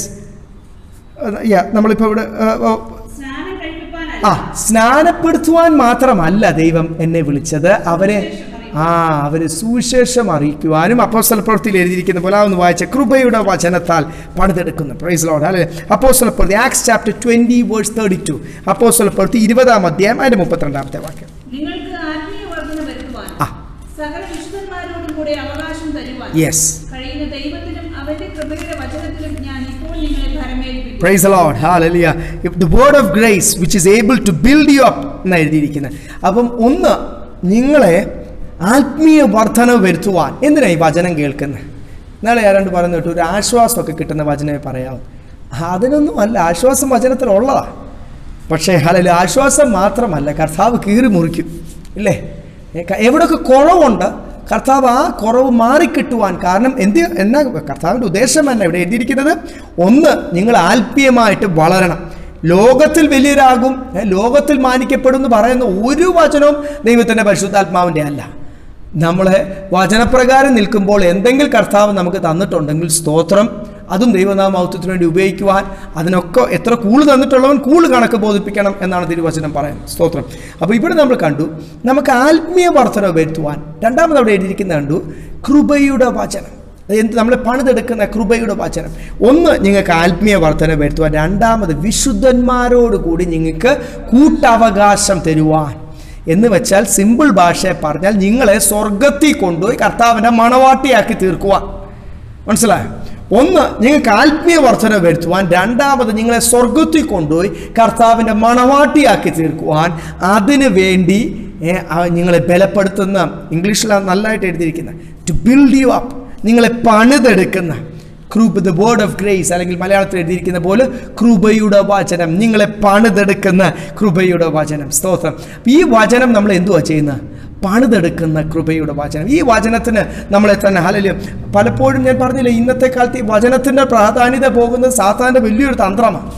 യാ നമ്മളിപ്പോൾ ഇവിടെ ആ, ആ, സ്നാനം കഴിപ്പിക്കാനല്ല ആ സ്നാനപ്പെടുത്തുവാൻ മാത്രമല്ല ദൈവം എന്നെ വിളിച്ചത് അവരെ ആ അവര് സുവിശേഷം അറിയിക്കുവാനും അപ്പോസ്തല പ്രവൃത്തിയിൽ എഴുതിയിരിക്കുന്ന പോലെ ഒന്ന് വായിച്ച കൃപയുടെ വചനത്താൽ പണിതെടുക്കുന്നു പ്രൈസ് ലോഡ് അല്ലെ അപ്പോസ്തല പ്രവൃത്തി Acts chapter twenty verse thirty two അപ്പോസ്തല പ്രവൃത്തി ഇരുപതാം അധ്യായം അതിന്റെ മുപ്പത്തിരണ്ടാമത്തെ വാക്യം നിങ്ങൾക്ക് ആത്മീയ വർധന വരുത്തുവാൻ ആ. സകല വിശുദ്ധന്മാരോടും കൂടെ അവകാശം തരുവാൻ യെസ് കഴിയുന്ന ദൈവത്തിലും അവന്റെ കൃപയുടെ വചനത്തിലും ഞാൻ ഇപ്പോൾ നിങ്ങളെ ഭരമേൽപ്പിക്കും praise the Lord hallelujah if the word of grace which is able to build you up എന്ന് എഴുതിയിരിക്കുന്നത് അപ്പം ഒന്ന് നിങ്ങളെ ആത്മീയ വർധനവ് വരുത്തുവാൻ എന്തിനാ ഈ വചനം കേൾക്കുന്നത് നാളെ ആരാണ്ട് പറഞ്ഞു കേട്ടു ഒരു ആശ്വാസമൊക്കെ കിട്ടുന്ന വചനമേ പറയാവൂ അതിനൊന്നും അല്ല ആശ്വാസം വചനത്തിലുള്ളതാണ് പക്ഷേ ഹലല് ആശ്വാസം മാത്രമല്ല കർത്താവ് കീറി മുറിക്കും ഇല്ലേ ഏ, ക- എവിടെയൊക്കെ കുറവുണ്ട് കർത്താവ് ആ കുറവ് മാറിക്കിട്ടുവാൻ കാരണം എന്ത് എന്നാ കർത്താവിൻ്റെ ഉദ്ദേശം തന്നെ ഇവിടെ എഴുതിയിരിക്കുന്നത് ഒന്ന് നിങ്ങൾ ആത്മീയമായിട്ട് വളരണം ലോകത്തിൽ വലിയരാകും ഏ, ലോകത്തിൽ മാനിക്കപ്പെടും എന്ന് പറയുന്ന ഒരു വചനവും ദൈവത്തിൻ്റെ പരിശുദ്ധാത്മാവിൻ്റെ അല്ല നമ്മളെ വചനപ്രകാരം നിൽക്കുമ്പോൾ എന്തെങ്കിലും കർത്താവ് നമുക്ക് തന്നിട്ടുണ്ടെങ്കിൽ സ്തോത്രം അതും ദൈവനാമൗത്വത്തിന് വേണ്ടി ഉപയോഗിക്കുവാൻ അതിനൊക്കെ എത്ര കൂള് തന്നിട്ടുള്ളവൻ കൂള് കണക്ക് ബോധിപ്പിക്കണം എന്നാണ് തിരുവചനം പറയുന്നത് സ്തോത്രം അപ്പോൾ ഇവിടെ നമ്മൾ കണ്ടു നമുക്ക് ആത്മീയ വർധന വരുത്തുവാൻ രണ്ടാമത് അവിടെ എഴുതിയിരിക്കുന്ന കണ്ടു കൃപയുടെ വചനം അത് എന്ത് നമ്മളെ പണിതെടുക്കുന്ന കൃപയുടെ വചനം ഒന്ന് നിങ്ങൾക്ക് ആത്മീയ വർധന വരുത്തുവാൻ രണ്ടാമത് വിശുദ്ധന്മാരോട് കൂടി നിങ്ങൾക്ക് കൂട്ടവകാശം തരുവാൻ എന്ന് വെച്ചാൽ സിമ്പിൾ ഭാഷയെ പറഞ്ഞാൽ നിങ്ങളെ സ്വർഗത്തിൽ കൊണ്ടുപോയി കർത്താവിൻ്റെ മണവാട്ടിയാക്കി തീർക്കുവാൻ മനസ്സിലായോ ഒന്ന് നിങ്ങൾക്ക് ആത്മീയ വർധന വരുത്തുവാൻ രണ്ടാമത് നിങ്ങളെ സ്വർഗത്തിൽ കൊണ്ടുപോയി കർത്താവിൻ്റെ മണവാട്ടിയാക്കി തീർക്കുവാൻ അതിനു വേണ്ടി ഏ, ആ നിങ്ങളെ ബലപ്പെടുത്തുന്ന ഇംഗ്ലീഷിലാണ് നല്ലതായിട്ട് എഴുതിയിരിക്കുന്നത് ടു ബിൽഡ് യു അപ്പ് നിങ്ങളെ പണിതെടുക്കുന്ന കൃപ ദ വേർഡ് ഓഫ് ഗ്രേസ് അല്ലെങ്കിൽ മലയാളത്തിൽ എഴുതിയിരിക്കുന്ന പോലെ കൃപയുടെ വചനം നിങ്ങളെ പണിതെടുക്കുന്ന കൃപയുടെ വചനം സ്തോത്രം അപ്പൊ ഈ വചനം നമ്മൾ എന്തുവാ ചെയ്യുന്നത് പണിതെടുക്കുന്ന കൃപയുടെ വചനം ഈ വചനത്തിന് നമ്മളെ തന്നെ ഹലല് പലപ്പോഴും ഞാൻ പറഞ്ഞില്ലേ ഇന്നത്തെ കാലത്ത് ഈ വചനത്തിൻ്റെ പ്രാധാന്യത പോകുന്നത് സാത്താൻ്റെ വലിയൊരു തന്ത്രമാണ്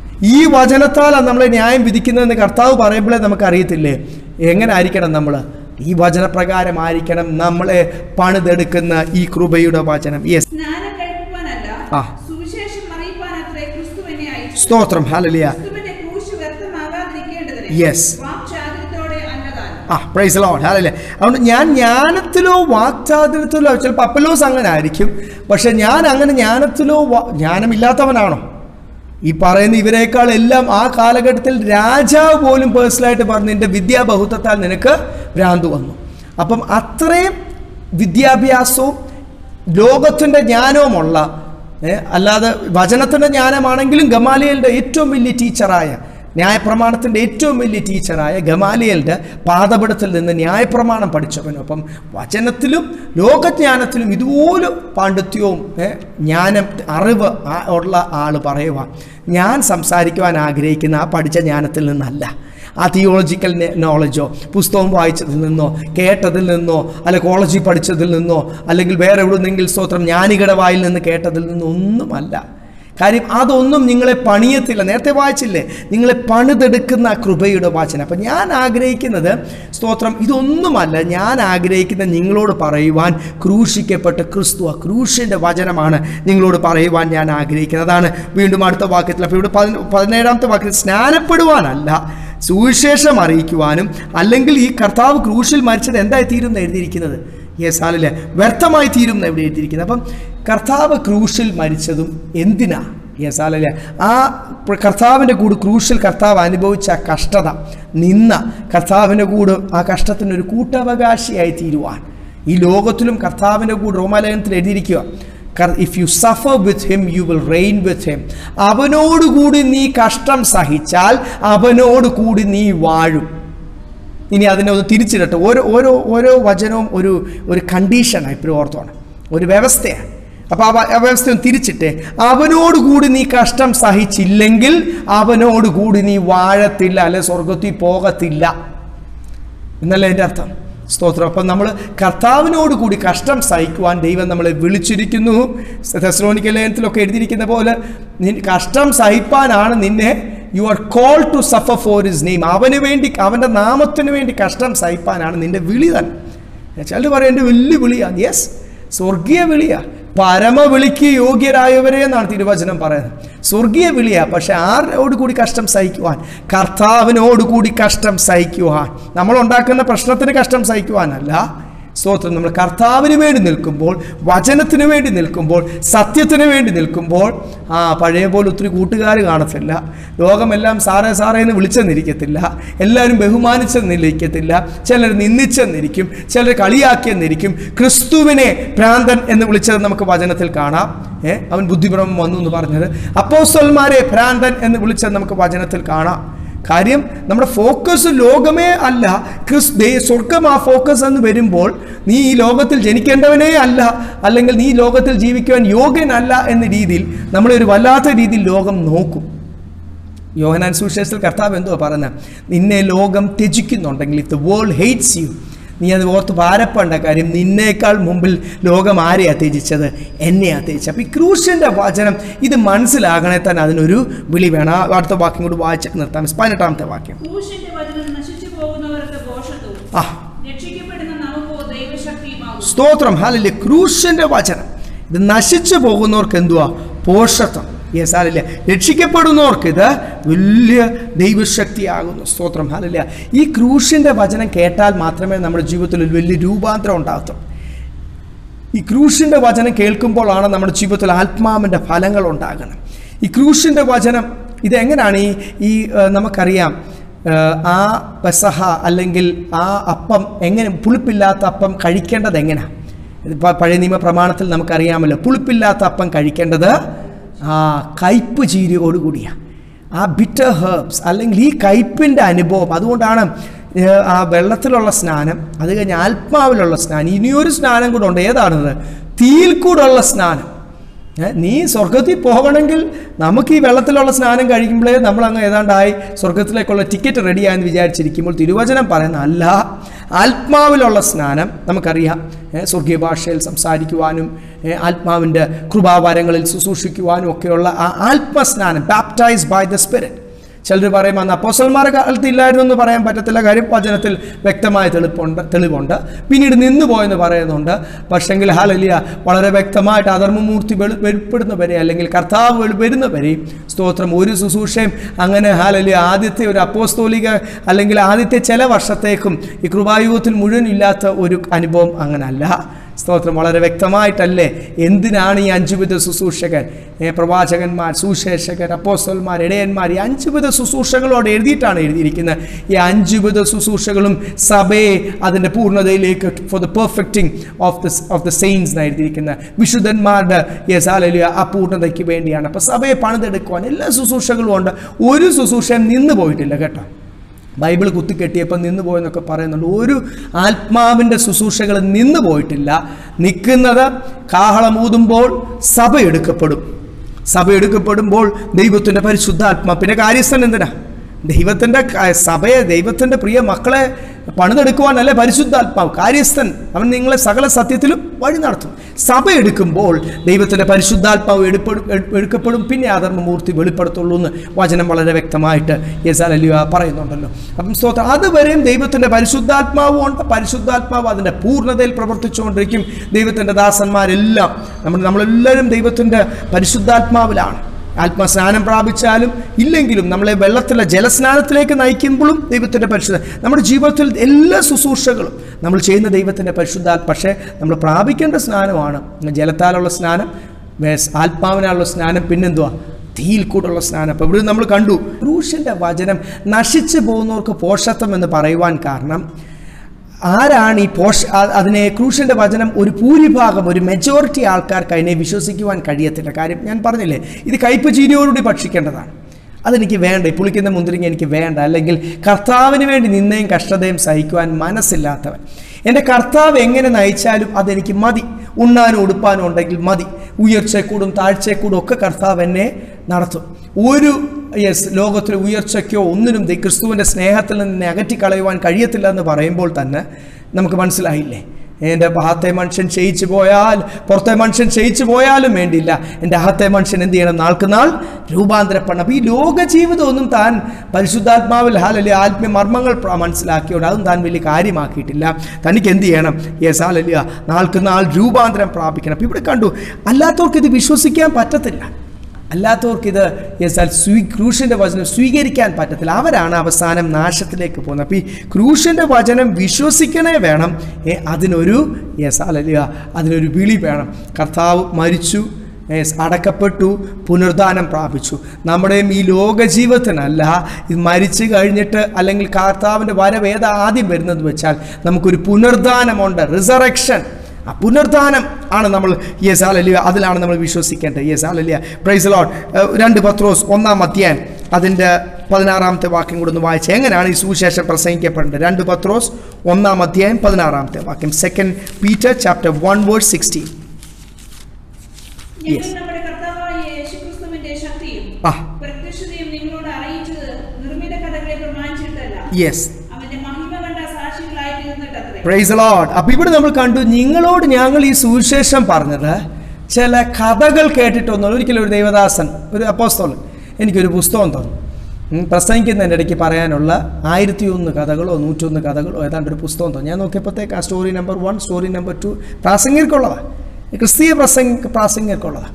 ഈ വചനത്താലാണ് നമ്മളെ ന്യായം വിധിക്കുന്നതെന്ന് കർത്താവ് പറയുമ്പോഴേ നമുക്കറിയത്തില്ലേ എങ്ങനെ ആയിരിക്കണം നമ്മൾ ഈ വചനപ്രകാരമായിരിക്കണം നമ്മളെ പണിതെടുക്കുന്ന ഈ കൃപയുടെ വചനം യെസ് സ്നാനം കഴിപ്പിക്കാനല്ല ആ. സുവിശേഷം അറിയിപ്പാനത്രേ ക്രിസ്തു എന്നെ അയച്ചു സ്തോത്രം ഹലലിയ ക്രിസ്തുവിന്റെ ക്രൂശ് വ്യർത്ഥമാകാതിരിക്കേണ്ടതിന് Yes. വാക്ചാതുര്യത്തോടെ അല്ലതാനും ആ പ്രൈസ് ലോഡ് ഹല്ലേലൂയ അതുകൊണ്ട് ഞാൻ ജ്ഞാനത്തിലോ വാക്ചാതുര്യത്തിലോ ചിലപ്പോൾ അപ്പലോസ് അങ്ങനെ ആയിരിക്കും പക്ഷെ ഞാൻ അങ്ങനെ ജ്ഞാനത്തിലോ വാ- ജ്ഞാനമില്ലാത്തവനാണോ ഈ പറയുന്ന ഇവരെക്കാൾ എല്ലാം ആ കാലഘട്ടത്തിൽ രാജാവ് പോലും പേഴ്സണലായിട്ട് പറഞ്ഞു നിന്റെ വിദ്യാബഹുത്വത്താൽ നിനക്ക് ഭ്രാന്ത് വന്നു അപ്പം അത്രയും വിദ്യാഭ്യാസവും ലോകത്തിൻ്റെ ജ്ഞാനവുമുള്ള ഏ, അല്ലാതെ വചനത്തിൻ്റെ ജ്ഞാനമാണെങ്കിലും ഗമാലിയലിൻ്റെ ഏറ്റവും വലിയ ടീച്ചറായ ന്യായപ്രമാണത്തിൻ്റെ ഏറ്റവും വലിയ ടീച്ചറായ ഗമാലിയലിൻ്റെ പാദപടത്തിൽ നിന്ന് ന്യായപ്രമാണം പഠിച്ചവനും അപ്പം വചനത്തിലും ലോകജ്ഞാനത്തിലും ഇതുപോലെ പാണ്ഡിത്യവും ഏ, ജ്ഞാനം അറിവ് ആ- ഉള്ള ആൾ പറയുക ഞാൻ സംസാരിക്കുവാൻ ആഗ്രഹിക്കുന്ന ആ പഠിച്ച ജ്ഞാനത്തിൽ നിന്നല്ല ആ തിയോളജിക്കൽ നോളജോ പുസ്തകം വായിച്ചതിൽ നിന്നോ കേട്ടതിൽ നിന്നോ അല്ലെ കോളേജിൽ പഠിച്ചതിൽ നിന്നോ അല്ലെങ്കിൽ വേറെ എവിടുന്നെങ്കിലും സ്തോത്രം ജ്ഞാനികളുടെ വായിൽ നിന്ന് കേട്ടതിൽ നിന്നോ ഒന്നുമല്ല കാര്യം അതൊന്നും നിങ്ങളെ പണിയത്തില്ല നേരത്തെ വായിച്ചില്ലേ നിങ്ങളെ പണിതെടുക്കുന്ന കൃപയുടെ വാചന അപ്പം ഞാൻ ആഗ്രഹിക്കുന്നത് സ്തോത്രം ഇതൊന്നുമല്ല ഞാൻ ആഗ്രഹിക്കുന്ന നിങ്ങളോട് പറയുവാൻ ക്രൂശിക്കപ്പെട്ട ക്രിസ്തു ആ ക്രൂശിൻ്റെ വചനമാണ് നിങ്ങളോട് പറയുവാൻ ഞാൻ ആഗ്രഹിക്കുന്നത് അതാണ് വീണ്ടും അടുത്ത വാക്യത്തിൽ അപ്പോൾ ഇവിടെ പതിന- പതിനേഴാമത്തെ വാക്യത്തിൽ സ്നാനപ്പെടുവാനല്ല സുവിശേഷം അറിയിക്കുവാനും അല്ലെങ്കിൽ ഈ കർത്താവ് ക്രൂശിൽ മരിച്ചത് എന്തായി തീരും എന്ന് എഴുതിയിരിക്കുന്നത് യെസ് ആലല്ലേ വ്യർത്ഥമായി തീരും എന്ന് ഇവിടെ എഴുതിയിരിക്കുന്നത് അപ്പം കർത്താവ് ക്രൂശിൽ മരിച്ചതും എന്തിനാ യെസ് ആലല്ലേ ആ പ്ര- കർത്താവിൻ്റെ കൂടെ ക്രൂശിൽ കർത്താവ് അനുഭവിച്ച ആ കഷ്ടത നിന്ന കർത്താവിൻ്റെ കൂടെ ആ കഷ്ടത്തിനൊരു കൂട്ടവകാശിയായി തീരുവാൻ ഈ ലോകത്തിലും കർത്താവിൻ്റെ കൂടെ റോമാലയനത്തിൽ എഴുതിയിരിക്കുക if you suffer with him you will reign with him അവനോടുകൂടി നീ കഷ്ടം സഹിച്ചാൽ അവനോട് കൂടി നീ വാഴും ഇനി അതിനെ ഒന്ന് തിരിച്ചിടട്ടെ ഓരോ ഓരോ ഓരോ വചനവും ഒരു ഒരു കണ്ടീഷനാണ് ഇപ്പോഴും ഓർത്തോണം ഒരു വ്യവസ്ഥയാണ് അപ്പോൾ ആ വ- ആ വ്യവസ്ഥ ഒന്ന് തിരിച്ചിട്ട് അവനോട് കൂടി നീ കഷ്ടം സഹിച്ചില്ലെങ്കിൽ അവനോട് കൂടി നീ വാഴത്തില്ല അല്ലെ സ്വർഗത്തിൽ പോകത്തില്ല എന്നല്ലേ എൻ്റെ അർത്ഥം സ്തോത്രം അപ്പം നമ്മൾ കർത്താവിനോട് കൂടി കഷ്ടം സഹിക്കുവാൻ ദൈവം നമ്മളെ വിളിച്ചിരിക്കുന്നു തെസ്ലോണിക്ക ലേഖനത്തിലൊക്കെ എഴുതിയിരിക്കുന്ന പോലെ നി- കഷ്ടം സഹിപ്പാനാണ് നിന്നെ you are call to suffer for his name അവന് വേണ്ടി അവൻ്റെ നാമത്തിന് വേണ്ടി കഷ്ടം സഹിപ്പാനാണ് നിന്റെ വിളി തന്നെ ചിലർ പറയും എൻ്റെ വലിയ വിളിയാണ് യെസ് സ്വർഗീയ വിളിയാ പരമ വിളിക്ക് യോഗ്യരായവരെ എന്നാണ് തിരുവചനം പറയുന്നത് സ്വർഗീയ വിളിയാ പക്ഷെ ആരോട് കൂടി കഷ്ടം സഹിക്കുവാൻ കർത്താവിനോട് കൂടി കഷ്ടം സഹിക്കുവാൻ നമ്മൾ ഉണ്ടാക്കുന്ന പ്രശ്നത്തിന് കഷ്ടം സഹിക്കുവാനല്ല സ്തോത്രം നമ്മൾ കർത്താവിന് വേണ്ടി നിൽക്കുമ്പോൾ വചനത്തിന് വേണ്ടി നിൽക്കുമ്പോൾ സത്യത്തിന് വേണ്ടി നിൽക്കുമ്പോൾ ആ പഴയ പോലെ ഒത്തിരി കൂട്ടുകാർ കാണത്തില്ല ലോകമെല്ലാം സാറേ സാറേ എന്ന് വിളിച്ചെന്നിരിക്കത്തില്ല എല്ലാവരും ബഹുമാനിച്ചെന്നിരിക്കത്തില്ല ചിലർ നിന്ദിച്ചെന്നിരിക്കും ചിലർ കളിയാക്കിയെന്നിരിക്കും ക്രിസ്തുവിനെ ഭ്രാന്തൻ എന്ന് വിളിച്ചത് നമുക്ക് വചനത്തിൽ കാണാം ഏ അവൻ ബുദ്ധിഭ്രമം വന്നു എന്ന് പറഞ്ഞത് അപ്പോസ്തലന്മാരെ ഭ്രാന്തൻ എന്ന് വിളിച്ചത് നമുക്ക് വചനത്തിൽ കാണാം കാര്യം നമ്മുടെ ഫോക്കസ് ലോകമേ അല്ല ക്രിസ് ദേ സ്വർഗം ആ ഫോക്കസ് എന്ന് വരുമ്പോൾ നീ ഈ ലോകത്തിൽ ജനിക്കേണ്ടവനേ അല്ല അല്ലെങ്കിൽ നീ ഈ ലോകത്തിൽ ജീവിക്കുവാൻ യോഗ്യനല്ല എന്ന രീതിയിൽ നമ്മളെ ഒരു വല്ലാത്ത രീതിയിൽ ലോകം നോക്കും യോഹനാൻ സുവിശേഷത്തിൽ കർത്താവ് എന്തുവാ പറഞ്ഞ നിന്നെ ലോകം ത്യജിക്കുന്നുണ്ടെങ്കിൽ if the world hates you നീ അത് ഓർത്ത് ഭാരപ്പെടേണ്ട കാര്യം നിന്നേക്കാൾ മുമ്പിൽ ലോകം ആരെയാ ത്യജിച്ചത് എന്നെയാ ത്യജിച്ചത് അപ്പോൾ ഈ ക്രൂശിൻ്റെ വചനം ഇത് മനസ്സിലാകണേ തന്നെ അതിനൊരു വിളി വേണം ആ അടുത്ത വാക്യം കൂടി വായിച്ചിട്ട് നിർത്താം പതിനെട്ടാമത്തെ വാക്യം ക്രൂശിന്റെ വചനം നശിച്ചു പോകുന്നവർക്ക് ദോഷത്വവും ആ രക്ഷിക്കപ്പെടുന്ന നമുക്കോ ദൈവശക്തിയുമാകും സ്തോത്രം ഹാലില്ലേ ക്രൂശിൻ്റെ വചനം ഇത് നശിച്ചു പോകുന്നവർക്ക് എന്തുവാ പോഷത്വം യെസ് ഹാലില്ല രക്ഷിക്കപ്പെടുന്നവർക്ക് ഇത് വലിയ ദൈവശക്തിയാകുന്നു സ്തോത്രം ഹാലില്ല ഈ ക്രൂശിൻ്റെ വചനം കേട്ടാൽ മാത്രമേ നമ്മുടെ ജീവിതത്തിൽ ഒരു വലിയ രൂപാന്തരം ഉണ്ടാകത്തുള്ളൂ ഈ ക്രൂശിൻ്റെ വചനം കേൾക്കുമ്പോഴാണ് നമ്മുടെ ജീവിതത്തിൽ ആത്മാവിൻ്റെ ഫലങ്ങൾ ഉണ്ടാകണം ഈ ക്രൂശിൻ്റെ വചനം ഇതെങ്ങനെയാണ് ഈ ഈ ആ, നമുക്കറിയാം ആ, ആ പെസഹ അല്ലെങ്കിൽ ആ അപ്പം എങ്ങനെ പുളിപ്പില്ലാത്ത അപ്പം കഴിക്കേണ്ടത് എങ്ങനെയാണ് ഇതിപ്പോൾ പഴയ നിയമ പ്രമാണത്തിൽ നമുക്കറിയാമല്ലോ പുളിപ്പില്ലാത്ത അപ്പം കഴിക്കേണ്ടത് ആ കയ്പ് ചീരിയോടുകൂടിയാണ് ആ ബിറ്റർ ഹേർബ്സ് അല്ലെങ്കിൽ ഈ കയ്പിൻ്റെ അനുഭവം അതുകൊണ്ടാണ് ഏഹ്, ആ വെള്ളത്തിലുള്ള സ്നാനം അത് കഴിഞ്ഞ് ആത്മാവിലുള്ള സ്നാനം ഇനിയൊരു സ്നാനം കൂടെ ഉണ്ട് ഏതാണത് തീയിൽ കൂടെയുള്ള സ്നാനം ഏ, നീ സ്വർഗത്തിൽ പോകണമെങ്കിൽ നമുക്ക് ഈ വെള്ളത്തിലുള്ള സ്നാനം കഴിക്കുമ്പോഴേ നമ്മൾ അങ്ങ് ഏതാണ്ടായി സ്വർഗത്തിലേക്കുള്ള ടിക്കറ്റ് റെഡിയായെന്ന് വിചാരിച്ചിരിക്കുമ്പോൾ തിരുവചനം പറയുന്ന അല്ല ആത്മാവിലുള്ള സ്നാനം നമുക്കറിയാം ഏ, സ്വർഗീയ ഭാഷയിൽ സംസാരിക്കുവാനും ഏ, ആത്മാവിൻ്റെ കൃപാവരങ്ങളിൽ ശുശ്രൂഷിക്കുവാനും ഒക്കെയുള്ള ആ ആത്മസ്നാനം ബാപ്റ്റൈസ് ബൈ ദ സ്പിരിറ്റ് ചിലർ പറയും അന്ന് അപ്പോസൽമാരുടെ കാലത്ത് ഇല്ലായിരുന്നു എന്ന് പറയാൻ പറ്റത്തില്ല കാര്യം വചനത്തിൽ വ്യക്തമായ തെളിപ്പുണ്ട് തെളിവുണ്ട് പിന്നീട് നിന്നു പോയെന്ന് പറയുന്നുണ്ട് പക്ഷെങ്കിൽ ഹാലലിയ വളരെ വ്യക്തമായിട്ട് അധർമ്മമൂർത്തി വെളി വെളിപ്പെടുന്നവരെ അല്ലെങ്കിൽ കർത്താവ് വെളി വരുന്നവരെയും സ്തോത്രം ഒരു ശുശ്രൂഷയും അങ്ങനെ ഹാലലിയ ആദ്യത്തെ ഒരു അപ്പോസ്തോലിക അല്ലെങ്കിൽ ആദ്യത്തെ ചില വർഷത്തേക്കും ഈ കൃപായുഗത്തിൽ മുഴുവൻ ഇല്ലാത്ത ഒരു അനുഭവം അങ്ങനല്ല സ്തോത്രം വളരെ വ്യക്തമായിട്ടല്ലേ എന്തിനാണ് ഈ അഞ്ചുവിധ ശുശ്രൂഷകൻ ഏ, പ്രവാചകന്മാർ സുശേഷകർ അപ്പോസ്റ്റൽമാർ ഇടയന്മാർ ഈ അഞ്ചുവിധ ശുശ്രൂഷകളോട് എഴുതിയിട്ടാണ് എഴുതിയിരിക്കുന്നത് ഈ അഞ്ചുവിധ ശുശ്രൂഷകളും സഭയെ അതിൻ്റെ പൂർണ്ണതയിലേക്ക് for the perfecting of the of the saints എന്നാണ് എഴുതിയിരിക്കുന്നത് വിശുദ്ധന്മാരുടെ യസാലലിയ ആ പൂർണ്ണതയ്ക്ക് വേണ്ടിയാണ് അപ്പോൾ സഭയെ പണിതെടുക്കുവാൻ എല്ലാ ശുശ്രൂഷകളും ഉണ്ട് ഒരു ശുശ്രൂഷയും നിന്ന് പോയിട്ടില്ല കേട്ടോ ബൈബിൾ കുത്തിക്കെട്ടിയപ്പോൾ നിന്ന് പോയെന്നൊക്കെ പറയുന്നുണ്ട് ഒരു ആത്മാവിൻ്റെ ശുശ്രൂഷകൾ നിന്ന് പോയിട്ടില്ല നിൽക്കുന്നത് കാഹളമൂതുമ്പോൾ സഭ എടുക്കപ്പെടും സഭ എടുക്കപ്പെടുമ്പോൾ ദൈവത്തിൻ്റെ പരിശുദ്ധാത്മാ പിന്നെ കാര്യസ്ഥൻ എന്തിനാ ദൈവത്തിൻ്റെ ക- സഭയെ ദൈവത്തിൻ്റെ പ്രിയ മക്കളെ പണിതെടുക്കുവാനല്ലേ പരിശുദ്ധാത്മാവ് കാര്യസ്ഥൻ അവൻ നിങ്ങളെ സകല സത്യത്തിലും വഴി നടത്തും സഭ എടുക്കുമ്പോൾ ദൈവത്തിൻ്റെ പരിശുദ്ധാത്മാവ് എടുപ്പെടും എടു- എടുക്കപ്പെടും പിന്നെ അധർമ്മമൂർത്തി വെളിപ്പെടുത്തുള്ളൂ എന്ന് വചനം വളരെ വ്യക്തമായിട്ട് യെസാൽ അലിയ പറയുന്നുണ്ടല്ലോ അപ്പം സ്തോത്രം അതുവരെയും ദൈവത്തിൻ്റെ പരിശുദ്ധാത്മാവും ഉണ്ട് പരിശുദ്ധാത്മാവ് അതിൻ്റെ പൂർണ്ണതയിൽ പ്രവർത്തിച്ചുകൊണ്ടിരിക്കും ദൈവത്തിൻ്റെ ദാസന്മാരെല്ലാം നമ്മൾ നമ്മളെല്ലാവരും ദൈവത്തിൻ്റെ പരിശുദ്ധാത്മാവിലാണ് ആത്മസ്നാനം പ്രാപിച്ചാലും ഇല്ലെങ്കിലും നമ്മളെ വെള്ളത്തിലെ ജലസ്നാനത്തിലേക്ക് നയിക്കുമ്പോഴും ദൈവത്തിൻ്റെ പരിശുദ്ധ നമ്മുടെ ജീവിതത്തിൽ എല്ലാ ശുശ്രൂഷകളും നമ്മൾ ചെയ്യുന്ന ദൈവത്തിൻ്റെ പരിശുദ്ധാൽ പക്ഷേ നമ്മൾ പ്രാപിക്കേണ്ട സ്നാനമാണ് ജലത്താലുള്ള സ്നാനം വേസ് ആത്മാവിനാലുള്ള സ്നാനം പിന്നെന്തുവാ തീയിൽ കൂടെയുള്ള സ്നാനം അപ്പോൾ ഇവിടെ നമ്മൾ കണ്ടു ക്രൂശിൻ്റെ വചനം നശിച്ചു പോകുന്നവർക്ക് പോഷത്വം എന്ന് പറയുവാൻ കാരണം ആരാണ് ഈ പോഷ അ- അതിനെ ക്രൂശിൻ്റെ വചനം ഒരു ഭൂരിഭാഗം ഒരു മെജോറിറ്റി ആൾക്കാർക്ക് അതിനെ വിശ്വസിക്കുവാൻ കഴിയത്തില്ല കാര്യം ഞാൻ പറഞ്ഞില്ലേ ഇത് കയ്പ് ചീനിയോടുകൂടി ഭക്ഷിക്കേണ്ടതാണ് അതെനിക്ക് വേണ്ട ഈ പുളിക്കുന്ന മുന്തിരിങ്ങ എനിക്ക് വേണ്ട അല്ലെങ്കിൽ കർത്താവിന് വേണ്ടി നിന്നയും കഷ്ടതയും സഹിക്കുവാൻ മനസ്സില്ലാത്തവൻ എൻ്റെ കർത്താവ് എങ്ങനെ നയിച്ചാലും അതെനിക്ക് മതി ഉണ്ണാനും ഉടുപ്പാനും ഉണ്ടെങ്കിൽ മതി ഉയർച്ചക്കൂടും താഴ്ചക്കൂടും ഒക്കെ കർത്താവ് എന്നെ നടത്തും ഒരു യെസ് ലോകത്തിലെ ഉയർച്ചയ്ക്കോ ഒന്നിനും ദൈ- ക്രിസ്തുവിൻ്റെ സ്നേഹത്തിൽ നിന്ന് എന്നെ അകറ്റിക്കളയുവാൻ കഴിയത്തില്ല എന്ന് പറയുമ്പോൾ തന്നെ നമുക്ക് മനസ്സിലായില്ലേ എൻ്റെ അകത്തെ മനുഷ്യൻ ക്ഷയിച്ചു പോയാൽ പുറത്തെ മനുഷ്യൻ ക്ഷയിച്ചു പോയാലും വേണ്ടിയില്ല എൻ്റെ അകത്തെ മനുഷ്യൻ എന്ത് ചെയ്യണം നാൾക്ക് നാൾ രൂപാന്തരപ്പെടണം അപ്പോൾ ഈ ലോക ജീവിതമൊന്നും താൻ പരിശുദ്ധാത്മാവിൽ ഹാലല്ലേ ആത്മീയ മർമ്മങ്ങൾ പ്ര- മനസ്സിലാക്കിയോണ്ട് അതും താൻ വലിയ കാര്യമാക്കിയിട്ടില്ല തനിക്ക് എന്ത് ചെയ്യണം യെസ് ഹാലല്ല നാൾക്ക് നാൾ രൂപാന്തരം പ്രാപിക്കണം അപ്പോൾ ഇവിടെ കണ്ടു അല്ലാത്തവർക്ക് ഇത് വിശ്വസിക്കാൻ പറ്റത്തില്ല അല്ലാത്തവർക്ക് ഇത് യെസ് സ്വീ ക്രൂശിൻ്റെ വചനം സ്വീകരിക്കാൻ പറ്റത്തില്ല അവരാണ് അവസാനം നാശത്തിലേക്ക് പോകുന്നത് അപ്പോൾ ഈ ക്രൂശിൻ്റെ വചനം വിശ്വസിക്കണേ വേണം ഏ, അതിനൊരു യെസ് അല്ലല്ല അതിനൊരു വിളി വേണം കർത്താവ് മരിച്ചു യെസ് അടക്കപ്പെട്ടു പുനർദാനം പ്രാപിച്ചു നമ്മുടെയും ഈ ലോക ജീവിതത്തിനല്ല ഇത് മരിച്ചു കഴിഞ്ഞിട്ട് അല്ലെങ്കിൽ കർത്താവിൻ്റെ വരവ് ഏതാ ആദ്യം വരുന്നത് വെച്ചാൽ നമുക്കൊരു പുനർദാനമുണ്ട് റിസറക്ഷൻ ആ പുനർദാനം ആണ് നമ്മൾ യെസ് ആലലിയ അതിലാണ് നമ്മൾ വിശ്വസിക്കേണ്ടത് യെസ് ആലലിയ പ്രൈസ് ലോഡ് രണ്ട് പത്രോസ് ഒന്നാം അധ്യായം അതിൻ്റെ പതിനാറാമത്തെ വാക്യം കൂടെ ഒന്ന് വായിച്ച് എങ്ങനെയാണ് ഈ സുവിശേഷം പ്രസംഗിക്കപ്പെടേണ്ടത് രണ്ട് പത്രോസ് ഒന്നാം അധ്യായം പതിനാറാമത്തെ വാക്യം second Peter chapter one word sixteen ഞങ്ങൾ Yes. നമ്മുടെ കർത്താവായ യേശുക്രിസ്തുവിന്റെ ശക്തിയും ആ പ്രത്യക്ഷതയും നിങ്ങളോട് അറിയിച്ചത് നിർമ്മിത കഥകളെ പ്രമാണിച്ചിട്ടല്ല യെസ് അവന്റെ മഹിമ കണ്ട സാക്ഷികളായി തീർന്നിട്ടത്രേ പ്രൈസ് ലോഡ് അപ്പോൾ ഇവിടെ നമ്മൾ കണ്ടു നിങ്ങളോട് ഞങ്ങൾ ഈ സുവിശേഷം പറഞ്ഞത് ചില കഥകൾ കേട്ടിട്ടൊന്നും ഒരിക്കലും ഒരു ദൈവദാസൻ ഒരു അപ്പോസ്തോലൻ എനിക്കൊരു പുസ്തകം തന്നു ഉം, പ്രസംഗിക്കുന്നതിൻ്റെ ഇടയ്ക്ക് പറയാനുള്ള ആയിരത്തി ഒന്ന് കഥകളോ നൂറ്റൊന്ന് കഥകളോ ഏതാണ്ട് ഒരു പുസ്തകം തന്നു ഞാൻ നോക്കിയപ്പോഴത്തേക്ക് ആ story number one story number two പ്രാസംഗികർക്കുള്ളതാണ് ക്രിസ്തീയ പ്രസംഗ പ്രാസംഗികർക്കുള്ളതാണ്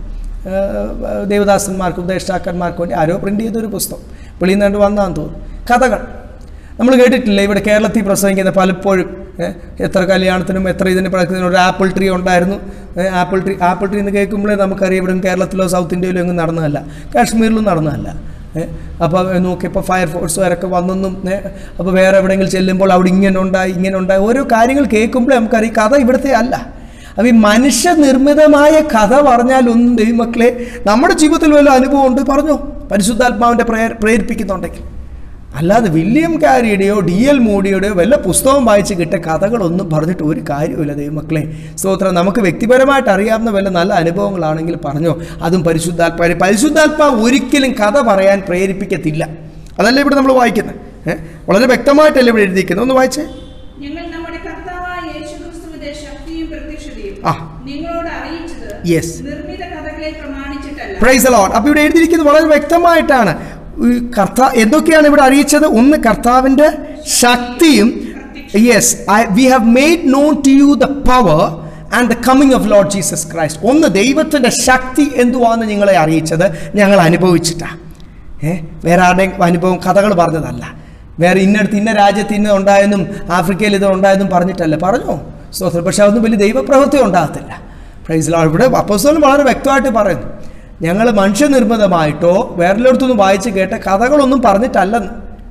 ഏഹ് ദേവദാസന്മാർക്ക് ഉപദേഷ്ടാക്കന്മാർക്ക് വേണ്ടി ആരോ പ്രിൻ്റ് ചെയ്തൊരു പുസ്തകം വെളിയിൽ നിന്ന് വന്നാന്ന് തോന്നുന്നു കഥകൾ നമ്മൾ കേട്ടിട്ടില്ല ഇവിടെ കേരളത്തിൽ പ്രസംഗിക്കുന്ന പലപ്പോഴും ഏ, എത്ര കല്യാണത്തിനും എത്ര ഇതിന് പ്രസംഗത്തിനും ഒരു ആപ്പിൾ ട്രീ ഉണ്ടായിരുന്നു ഏ, ആപ്പിൾ ട്രീ ആപ്പിൾ ട്രീ എന്ന് കേൾക്കുമ്പോഴേ നമുക്കറിയാം ഇവിടെ കേരളത്തിലോ സൗത്ത് ഇന്ത്യയിലോ എങ്ങും നടന്നതല്ല കാശ്മീരിലും നടന്നതല്ല അപ്പോൾ നോക്കിയപ്പോൾ ഫയർ ഫോഴ്സുകാരൊക്കെ വന്നെന്നും ഏ, അപ്പോൾ വേറെ എവിടെയെങ്കിലും ചെല്ലുമ്പോൾ അവിടെ ഇങ്ങനെ ഉണ്ടായി ഇങ്ങനെ ഉണ്ടായി ഓരോ കാര്യങ്ങൾ കേൾക്കുമ്പോഴേ നമുക്കറിയാം കഥ ഇവിടുത്തെ അല്ല അപ്പോൾ ഈ മനുഷ്യനിർമ്മിതമായ കഥ പറഞ്ഞാലൊന്നും ദൈവമക്കളെ നമ്മുടെ ജീവിതത്തിൽ വല്ല അനുഭവം ഉണ്ട് പറഞ്ഞോ പരിശുദ്ധാത്മാവിൻ്റെ പ്രേര പ്രേരിപ്പിക്കുന്നുണ്ടെങ്കിൽ അല്ലാതെ വില്യം കാരിയുടെയോ ഡി എൽ മോഡിയുടെയോ വല്ല പുസ്തകം വായിച്ച് കിട്ടിയ കഥകളൊന്നും പറഞ്ഞിട്ട് ഒരു കാര്യമില്ല ദൈവമക്കളെ സ്തോത്രം നമുക്ക് വ്യക്തിപരമായിട്ട് അറിയാവുന്ന വല്ല നല്ല അനുഭവങ്ങളാണെങ്കിൽ പറഞ്ഞോ അതും പരിശുദ്ധാത്മാ പരിശുദ്ധാത്മാവ് ഒരിക്കലും കഥ പറയാൻ പ്രേരിപ്പിക്കത്തില്ല അതല്ല ഇവിടെ നമ്മൾ വായിക്കുന്നത് ഏഹ് വളരെ വ്യക്തമായിട്ടല്ലേ ഇവിടെ എഴുതിയിരിക്കുന്നത് ഒന്ന് വായിച്ചേ ഞങ്ങൾ നമ്മുടെ കർത്താവായ യേശുക്രിസ്തുവിന്റെ ശക്തിയും പ്രത്യക്ഷതയും ആ. നിങ്ങളോട് അറിയിച്ചത് Yes. നിർമ്മിത കഥകളെ പ്രമാണിച്ചിട്ടല്ല പ്രൈസ് ലോഡ് അപ്പോൾ ഇവിടെ എഴുതിയിരിക്കുന്നത് വളരെ വ്യക്തമായിട്ടാണ് ഈ കർത്താ എന്തൊക്കെയാണ് ഇവിടെ അറിയിച്ചത് ഒന്ന് കർത്താവിൻ്റെ ശക്തിയും yes we have made known to you the power and the coming of Lord Jesus Christ ഒന്ന് ദൈവത്തിൻ്റെ ശക്തി എന്തുവാന്ന് നിങ്ങളെ അറിയിച്ചത് ഞങ്ങൾ അനുഭവിച്ചിട്ടാണ് ഏ വേറെ ആരുടെയും അനുഭവം കഥകൾ പറഞ്ഞതല്ല വേറെ ഇന്നടുത്ത് ഇന്ന രാജ്യത്ത് ഇന്ന ഉണ്ടായെന്നും ആഫ്രിക്കയിൽ ഇത് ഉണ്ടായെന്നും പറഞ്ഞിട്ടല്ല പറഞ്ഞോ സ്തോത്രം പക്ഷെ അതൊന്നും വലിയ ദൈവപ്രവൃത്തി ഉണ്ടാകത്തില്ല പ്രൈസ് ലോർഡ് ഇവിടെ അപ്പോസ്തലൻ വളരെ വ്യക്തമായിട്ട് പറയുന്നു ഞങ്ങൾ മനുഷ്യനിർമ്മിതമായിട്ടോ വേറെല്ലായിടത്തുനിന്ന് വായിച്ച് കേട്ട കഥകളൊന്നും പറഞ്ഞിട്ടല്ലെന്ന്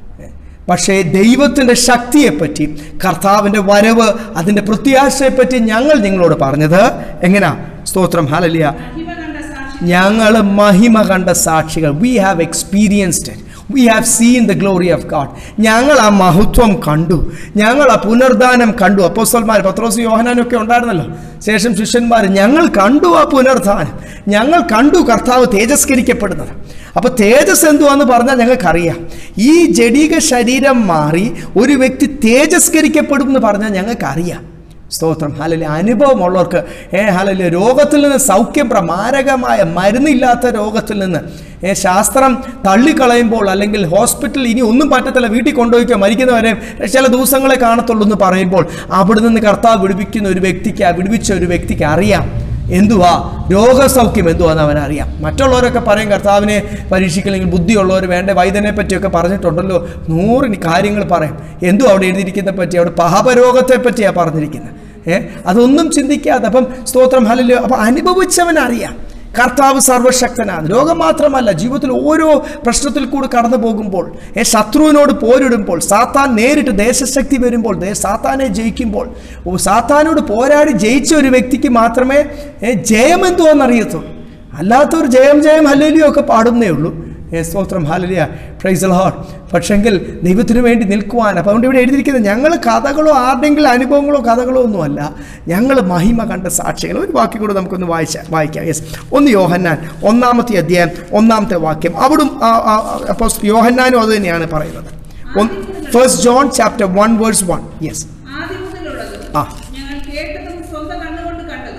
പക്ഷേ ദൈവത്തിൻ്റെ ശക്തിയെപ്പറ്റി കർത്താവിൻ്റെ വരവ് അതിൻ്റെ പ്രത്യാശയെപ്പറ്റി ഞങ്ങൾ നിങ്ങളോട് പറഞ്ഞത് എങ്ങനെയാ സ്തോത്രം ഹാലലിയ മഹിമ കണ്ട സാക്ഷി ഞങ്ങൾ മഹിമ കണ്ട സാക്ഷികൾ we have experienced we have seen the glory of God ഞങ്ങൾ ആ മഹത്വം കണ്ടു ഞങ്ങൾ ആ പുനർദാനം കണ്ടു അപ്പോസ്തലന്മാർ പത്രോസ് യോഹനാനൊക്കെ ഉണ്ടായിരുന്നല്ലോ ശേഷം ശിഷ്യന്മാർ ഞങ്ങൾ കണ്ടു ആ പുനർദാനം ഞങ്ങൾ കണ്ടു കർത്താവ് തേജസ്കരിക്കപ്പെടുന്നത് അപ്പോൾ തേജസ് എന്തുവാന്ന് പറഞ്ഞാൽ ഞങ്ങൾക്കറിയാം ഈ ജഡിക ശരീരം മാറി ഒരു വ്യക്തി തേജസ്കരിക്കപ്പെടും എന്ന് പറഞ്ഞാൽ ഞങ്ങൾക്കറിയാം സ്തോത്രം ഹലലി അനുഭവമുള്ളവർക്ക് ഏ ഹലലി രോഗത്തിൽ നിന്ന് സൗഖ്യം പ്രമാരകമായ മരുന്നില്ലാത്ത രോഗത്തിൽ നിന്ന് ഏ ശാസ്ത്രം തള്ളിക്കളയുമ്പോൾ അല്ലെങ്കിൽ ഹോസ്പിറ്റലിൽ ഇനി ഒന്നും പറ്റത്തില്ല വീട്ടിൽ കൊണ്ടുപോയിക്കോ മരിക്കുന്നവരെ ചില ദിവസങ്ങളെ കാണത്തുള്ളൂ എന്ന് പറയുമ്പോൾ അവിടെ നിന്ന് കർത്താവ് വിടുവിക്കുന്ന ഒരു വ്യക്തിക്ക് ആ വിടുവിച്ച ഒരു വ്യക്തിക്ക് അറിയാം എന്തുവാ രോഗസൗഖ്യം എന്തുവാന്ന് അവനറിയാം മറ്റുള്ളവരൊക്കെ പറയും കർത്താവിനെ പരീക്ഷിക്കണമെങ്കിൽ ബുദ്ധിയുള്ളവർ വേണ്ട വൈദ്യനെ പറ്റിയൊക്കെ പറഞ്ഞിട്ടുണ്ടല്ലോ നൂറിന് കാര്യങ്ങൾ പറയും എന്തുവാ അവിടെ എഴുതിയിരിക്കുന്ന പറ്റി അവിടെ പാപരോഗത്തെ പറ്റിയാണ് പറഞ്ഞിരിക്കുന്നത് ഏ അതൊന്നും ചിന്തിക്കാതെ അപ്പം സ്തോത്രം ഹലില്ലോ അപ്പം അനുഭവിച്ചവനറിയാം കർത്താവ് സർവശക്തനാണ് രോഗം മാത്രമല്ല ജീവിതത്തിൽ ഓരോ പ്രശ്നത്തിൽ കൂടി കടന്നു പോകുമ്പോൾ ഏ ശത്രുവിനോട് പോരിടുമ്പോൾ സാത്താൻ നേരിട്ട് ദേശശക്തി വരുമ്പോൾ ദേ സാത്താനെ ജയിക്കുമ്പോൾ ഓ സാത്താനോട് പോരാടി ജയിച്ച ഒരു വ്യക്തിക്ക് മാത്രമേ ഏ, ജയം എന്തുവാണെന്നറിയത്തുള്ളൂ അല്ലാത്തൊരു ജയം ജയം ഹല്ലേലിയോ ഒക്കെ പാടുന്നേ ഉള്ളൂ ഏ, സ്തോത്രം ഹാലലിയ പ്രൈസ് ലോഡ് പക്ഷെങ്കിൽ ദൈവത്തിന് വേണ്ടി നിൽക്കുവാൻ അപ്പോൾ അതുകൊണ്ട് ഇവിടെ എഴുതിയിരിക്കുന്നത് ഞങ്ങൾ കഥകളോ ആരുടെങ്കിലും അനുഭവങ്ങളോ കഥകളോ ഒന്നുമല്ല ഞങ്ങൾ മഹിമ കണ്ട സാക്ഷികൾ ഒരു വാക്യം കൂടെ നമുക്കൊന്ന് വായിച്ച വായിക്കാം യെസ് ഒന്ന് യോഹന്നാൻ ഒന്നാമത്തെ അധ്യായം ഒന്നാമത്തെ വാക്യം അവിടും അപ്പോൾ യോഹന്നാനും അത് തന്നെയാണ് പറയുന്നത് first John chapter one verse one yes ആദ്യം മുതലുള്ളത് ആ. ഞങ്ങൾ കേട്ടതും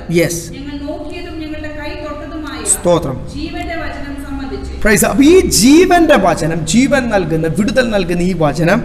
യെസ് ഞങ്ങൾ നോക്കിയതും ഞങ്ങളുടെ കൈ തൊട്ടതുമായ സ്തോത്രം ജീവന്റെ വചനം സംബന്ധിച്ച് പ്രൈസ് അപ്പോൾ ഈ ജീവന്റെ വചനം ജീവൻ നൽകുന്ന വിടുതൽ നൽകുന്ന ഈ വചനം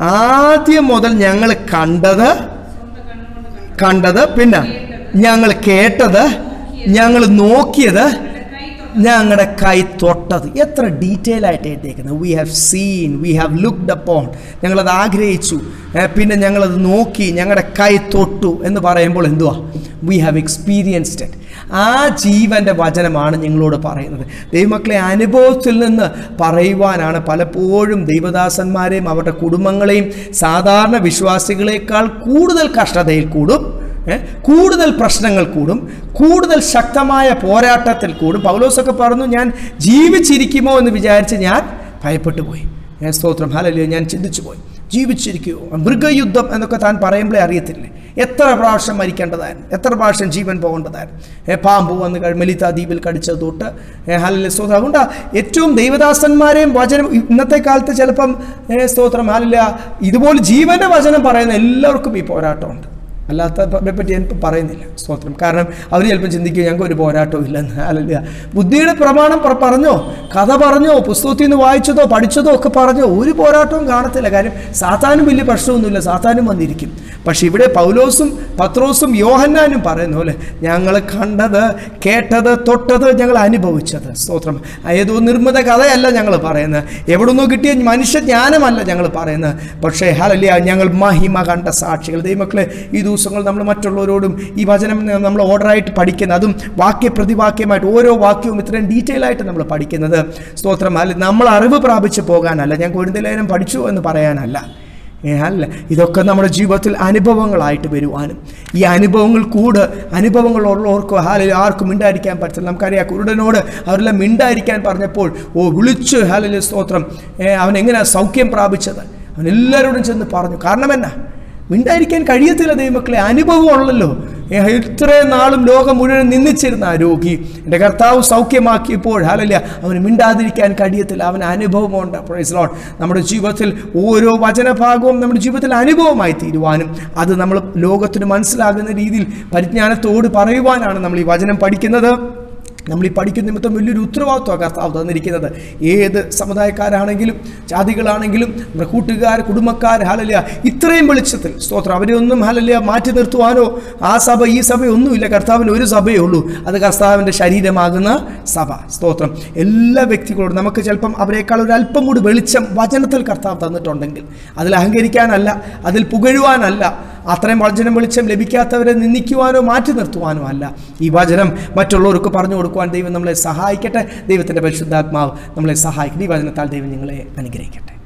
ആദ്യം മുതൽ ഞങ്ങൾ കണ്ടത് സ്വന്തം കണ്ണുകൊണ്ട് കണ്ടു കണ്ടത് പിന്നെ ഞങ്ങൾ കേട്ടത് ഞങ്ങൾ നോക്കിയത് ഞങ്ങളുടെ കൈ ഞങ്ങളുടെ കൈ തൊട്ട തൊട്ടത് എത്ര ഡീറ്റെയിൽ ആയിട്ട് എഴുതിയേക്കുന്നത് we have seen we have looked upon ഞങ്ങളത് ആഗ്രഹിച്ചു ഏ, പിന്നെ ഞങ്ങളത് നോക്കി ഞങ്ങളുടെ കൈ തൊട്ടു എന്ന് പറയുമ്പോൾ എന്തുവാ വി ഹാവ് എക്സ്പീരിയൻസ്ഡ് ഇറ്റ് ആ ജീവൻ്റെ വചനമാണ് നിങ്ങളോട് പറയുന്നത് ദൈവമക്കളെ അനുഭവത്തിൽ നിന്ന് പറയുവാനാണ് പലപ്പോഴും ദൈവദാസന്മാരെയും അവരുടെ കുടുംബങ്ങളെയും സാധാരണ വിശ്വാസികളെക്കാൾ കൂടുതൽ കഷ്ടതയിൽ കൂടും ഏ? കൂടുതൽ പ്രശ്നങ്ങൾ കൂടും കൂടുതൽ ശക്തമായ പോരാട്ടത്തിൽ കൂടും പൗലോസൊക്കെ പറഞ്ഞു ഞാൻ ജീവിച്ചിരിക്കുമോ എന്ന് വിചാരിച്ച് ഞാൻ ഭയപ്പെട്ടു പോയി ഞാൻ സ്തോത്രം ഹലല്ലോ ഞാൻ ചിന്തിച്ചു പോയി ജീവിച്ചിരിക്കുമോ മൃഗയുദ്ധം എന്നൊക്കെ താൻ പറയുമ്പോഴേ അറിയത്തില്ലേ എത്ര പ്രാവശ്യം മരിക്കേണ്ടതായിരുന്നു എത്ര പ്രാവശ്യം ജീവൻ പോകേണ്ടതായിരുന്നു ഏ, പാമ്പ് വന്ന് കഴി മെലിത്ത ദ്വീപിൽ കടിച്ചത് തൊട്ട് ഹലല്ലേ സ്തോത്രം അതുകൊണ്ട് ഏറ്റവും ദൈവദാസന്മാരെയും വചനം ഇന്നത്തെ കാലത്ത് ചിലപ്പം ഏ, സ്തോത്രം ഹലില്ല ഇതുപോലെ ജീവന്റെ വചനം പറയുന്ന എല്ലാവർക്കും ഈ പോരാട്ടമുണ്ട് അല്ലാത്ത പറ്റി ഞാൻ ഇപ്പം പറയുന്നില്ല സ്തോത്രം കാരണം അവർ ചിലപ്പോൾ ചിന്തിക്കും ഞങ്ങൾക്ക് ഒരു പോരാട്ടവും ഇല്ലെന്ന് അല്ല ബുദ്ധിയുടെ പ്രമാണം പറ- പറഞ്ഞോ കഥ പറഞ്ഞോ പുസ്തകത്തിൽ നിന്ന് വായിച്ചതോ പഠിച്ചതോ ഒക്കെ പറഞ്ഞോ ഒരു പോരാട്ടവും കാണത്തില്ല കാര്യം സാത്താനും വലിയ പ്രശ്നമൊന്നുമില്ല സാത്താനും വന്നിരിക്കും പക്ഷെ ഇവിടെ പൗലോസും പത്രോസും യോഹന്നാനും പറയുന്ന പോലെ ഞങ്ങൾ കണ്ടത് കേട്ടത് തൊട്ടത് ഞങ്ങൾ അനുഭവിച്ചത് സ്തോത്രം ഏതോ നിർമ്മിത കഥയല്ല ഞങ്ങൾ പറയുന്നത് എവിടെ നിന്നോ കിട്ടിയ മനുഷ്യജ്ഞാനമല്ല ഞങ്ങൾ പറയുന്നത് പക്ഷേ ഹലലിയ ഞങ്ങൾ മഹിമ കണ്ട സാക്ഷികൾ ദൈവമക്കളെ ഈ ദിവസങ്ങൾ നമ്മൾ മറ്റുള്ളവരോടും ഈ വചനം നമ്മൾ ഓർഡറായിട്ട് പഠിക്കുന്നത് അതും വാക്യ പ്രതിവാക്യമായിട്ട് ഓരോ വാക്യവും ഇത്രയും ഡീറ്റെയിൽ ആയിട്ട് നമ്മൾ പഠിക്കുന്നത് സ്തോത്രം അല്ല നമ്മൾ അറിവ് പ്രാപിച്ച് പോകാനല്ല ഞാൻ കുരുന്തലേനം പഠിച്ചു എന്ന് പറയാനല്ല ഏ, അല്ല ഇതൊക്കെ നമ്മുടെ ജീവിതത്തിൽ അനുഭവങ്ങളായിട്ട് വരുവാനും ഈ അനുഭവങ്ങൾ കൂട് അനുഭവങ്ങളുള്ളവർക്ക് ഹാലിൽ ആർക്കും മിണ്ടായിരിക്കാൻ പറ്റില്ല നമുക്കറിയാം കുരുടനോട് അവരെല്ലാം മിണ്ടായിരിക്കാൻ പറഞ്ഞപ്പോൾ ഓ വിളിച്ച് ഹാലിൽ സ്തോത്രം ഏ, അവൻ എങ്ങനെയാണ് സൗഖ്യം പ്രാപിച്ചത് അവൻ എല്ലാവരോടും ചെന്ന് പറഞ്ഞു കാരണം എന്നാ മിണ്ടായിരിക്കാൻ കഴിയത്തില്ല ദൈവമക്കളെ അനുഭവമുള്ളല്ലോ ഏ, ഇത്രയും നാളും ലോകം മുഴുവൻ നിന്ദിച്ചിരുന്ന ആ രോഗി എൻ്റെ കർത്താവ് സൗഖ്യമാക്കിയപ്പോൾ ഹാലല്ല അവന് മിണ്ടാതിരിക്കാൻ കഴിയത്തില്ല അവന് അനുഭവമുണ്ട് പ്രൈസ് ലോഡ് നമ്മുടെ ജീവിതത്തിൽ ഓരോ വചനഭാഗവും നമ്മുടെ ജീവിതത്തിൽ അനുഭവമായി തീരുവാനും അത് നമ്മൾ ലോകത്തിന് മനസ്സിലാകുന്ന രീതിയിൽ പരിജ്ഞാനത്തോട് പറയുവാനാണ് നമ്മൾ ഈ വചനം പഠിക്കുന്നത് നമ്മൾ ഈ പഠിക്കുന്ന നിമിത്തം വലിയൊരു ഉത്തരവാദിത്വമാണ് കർത്താവ് തന്നിരിക്കുന്നത് ഏത് സമുദായക്കാരാണെങ്കിലും ജാതികളാണെങ്കിലും നമ്മുടെ കൂട്ടുകാർ കുടുംബക്കാർ ഹാലല്യ ഇത്രയും വെളിച്ചത്തിൽ സ്തോത്രം അവരെ ഒന്നും ഹാലല്യ മാറ്റി നിർത്തുവാനോ ആ സഭ ഈ സഭ ഒന്നുമില്ല കർത്താവിന് ഒരു സഭയേ ഉള്ളൂ അത് കർത്താവിൻ്റെ ശരീരമാകുന്ന സഭ സ്തോത്രം എല്ലാ വ്യക്തികളോടും നമുക്ക് ചിലപ്പം അവരെക്കാൾ ഒരു അല്പം കൂടി വെളിച്ചം വചനത്തിൽ കർത്താവ് തന്നിട്ടുണ്ടെങ്കിൽ അതിൽ അഹങ്കരിക്കാനല്ല അതിൽ പുകഴുവാനല്ല അത്രയും വചനം വെളിച്ചം ലഭിക്കാത്തവരെ നിന്ദിക്കുവാനോ മാറ്റി നിർത്തുവാനോ അല്ല ഈ വചനം മറ്റുള്ളവർക്ക് പറഞ്ഞു കൊടുക്കുവാൻ ദൈവം നമ്മളെ സഹായിക്കട്ടെ ദൈവത്തിൻ്റെ പരിശുദ്ധാത്മാവ് നമ്മളെ സഹായിക്കട്ടെ ഈ വചനത്താൽ ദൈവം നിങ്ങളെ അനുഗ്രഹിക്കട്ടെ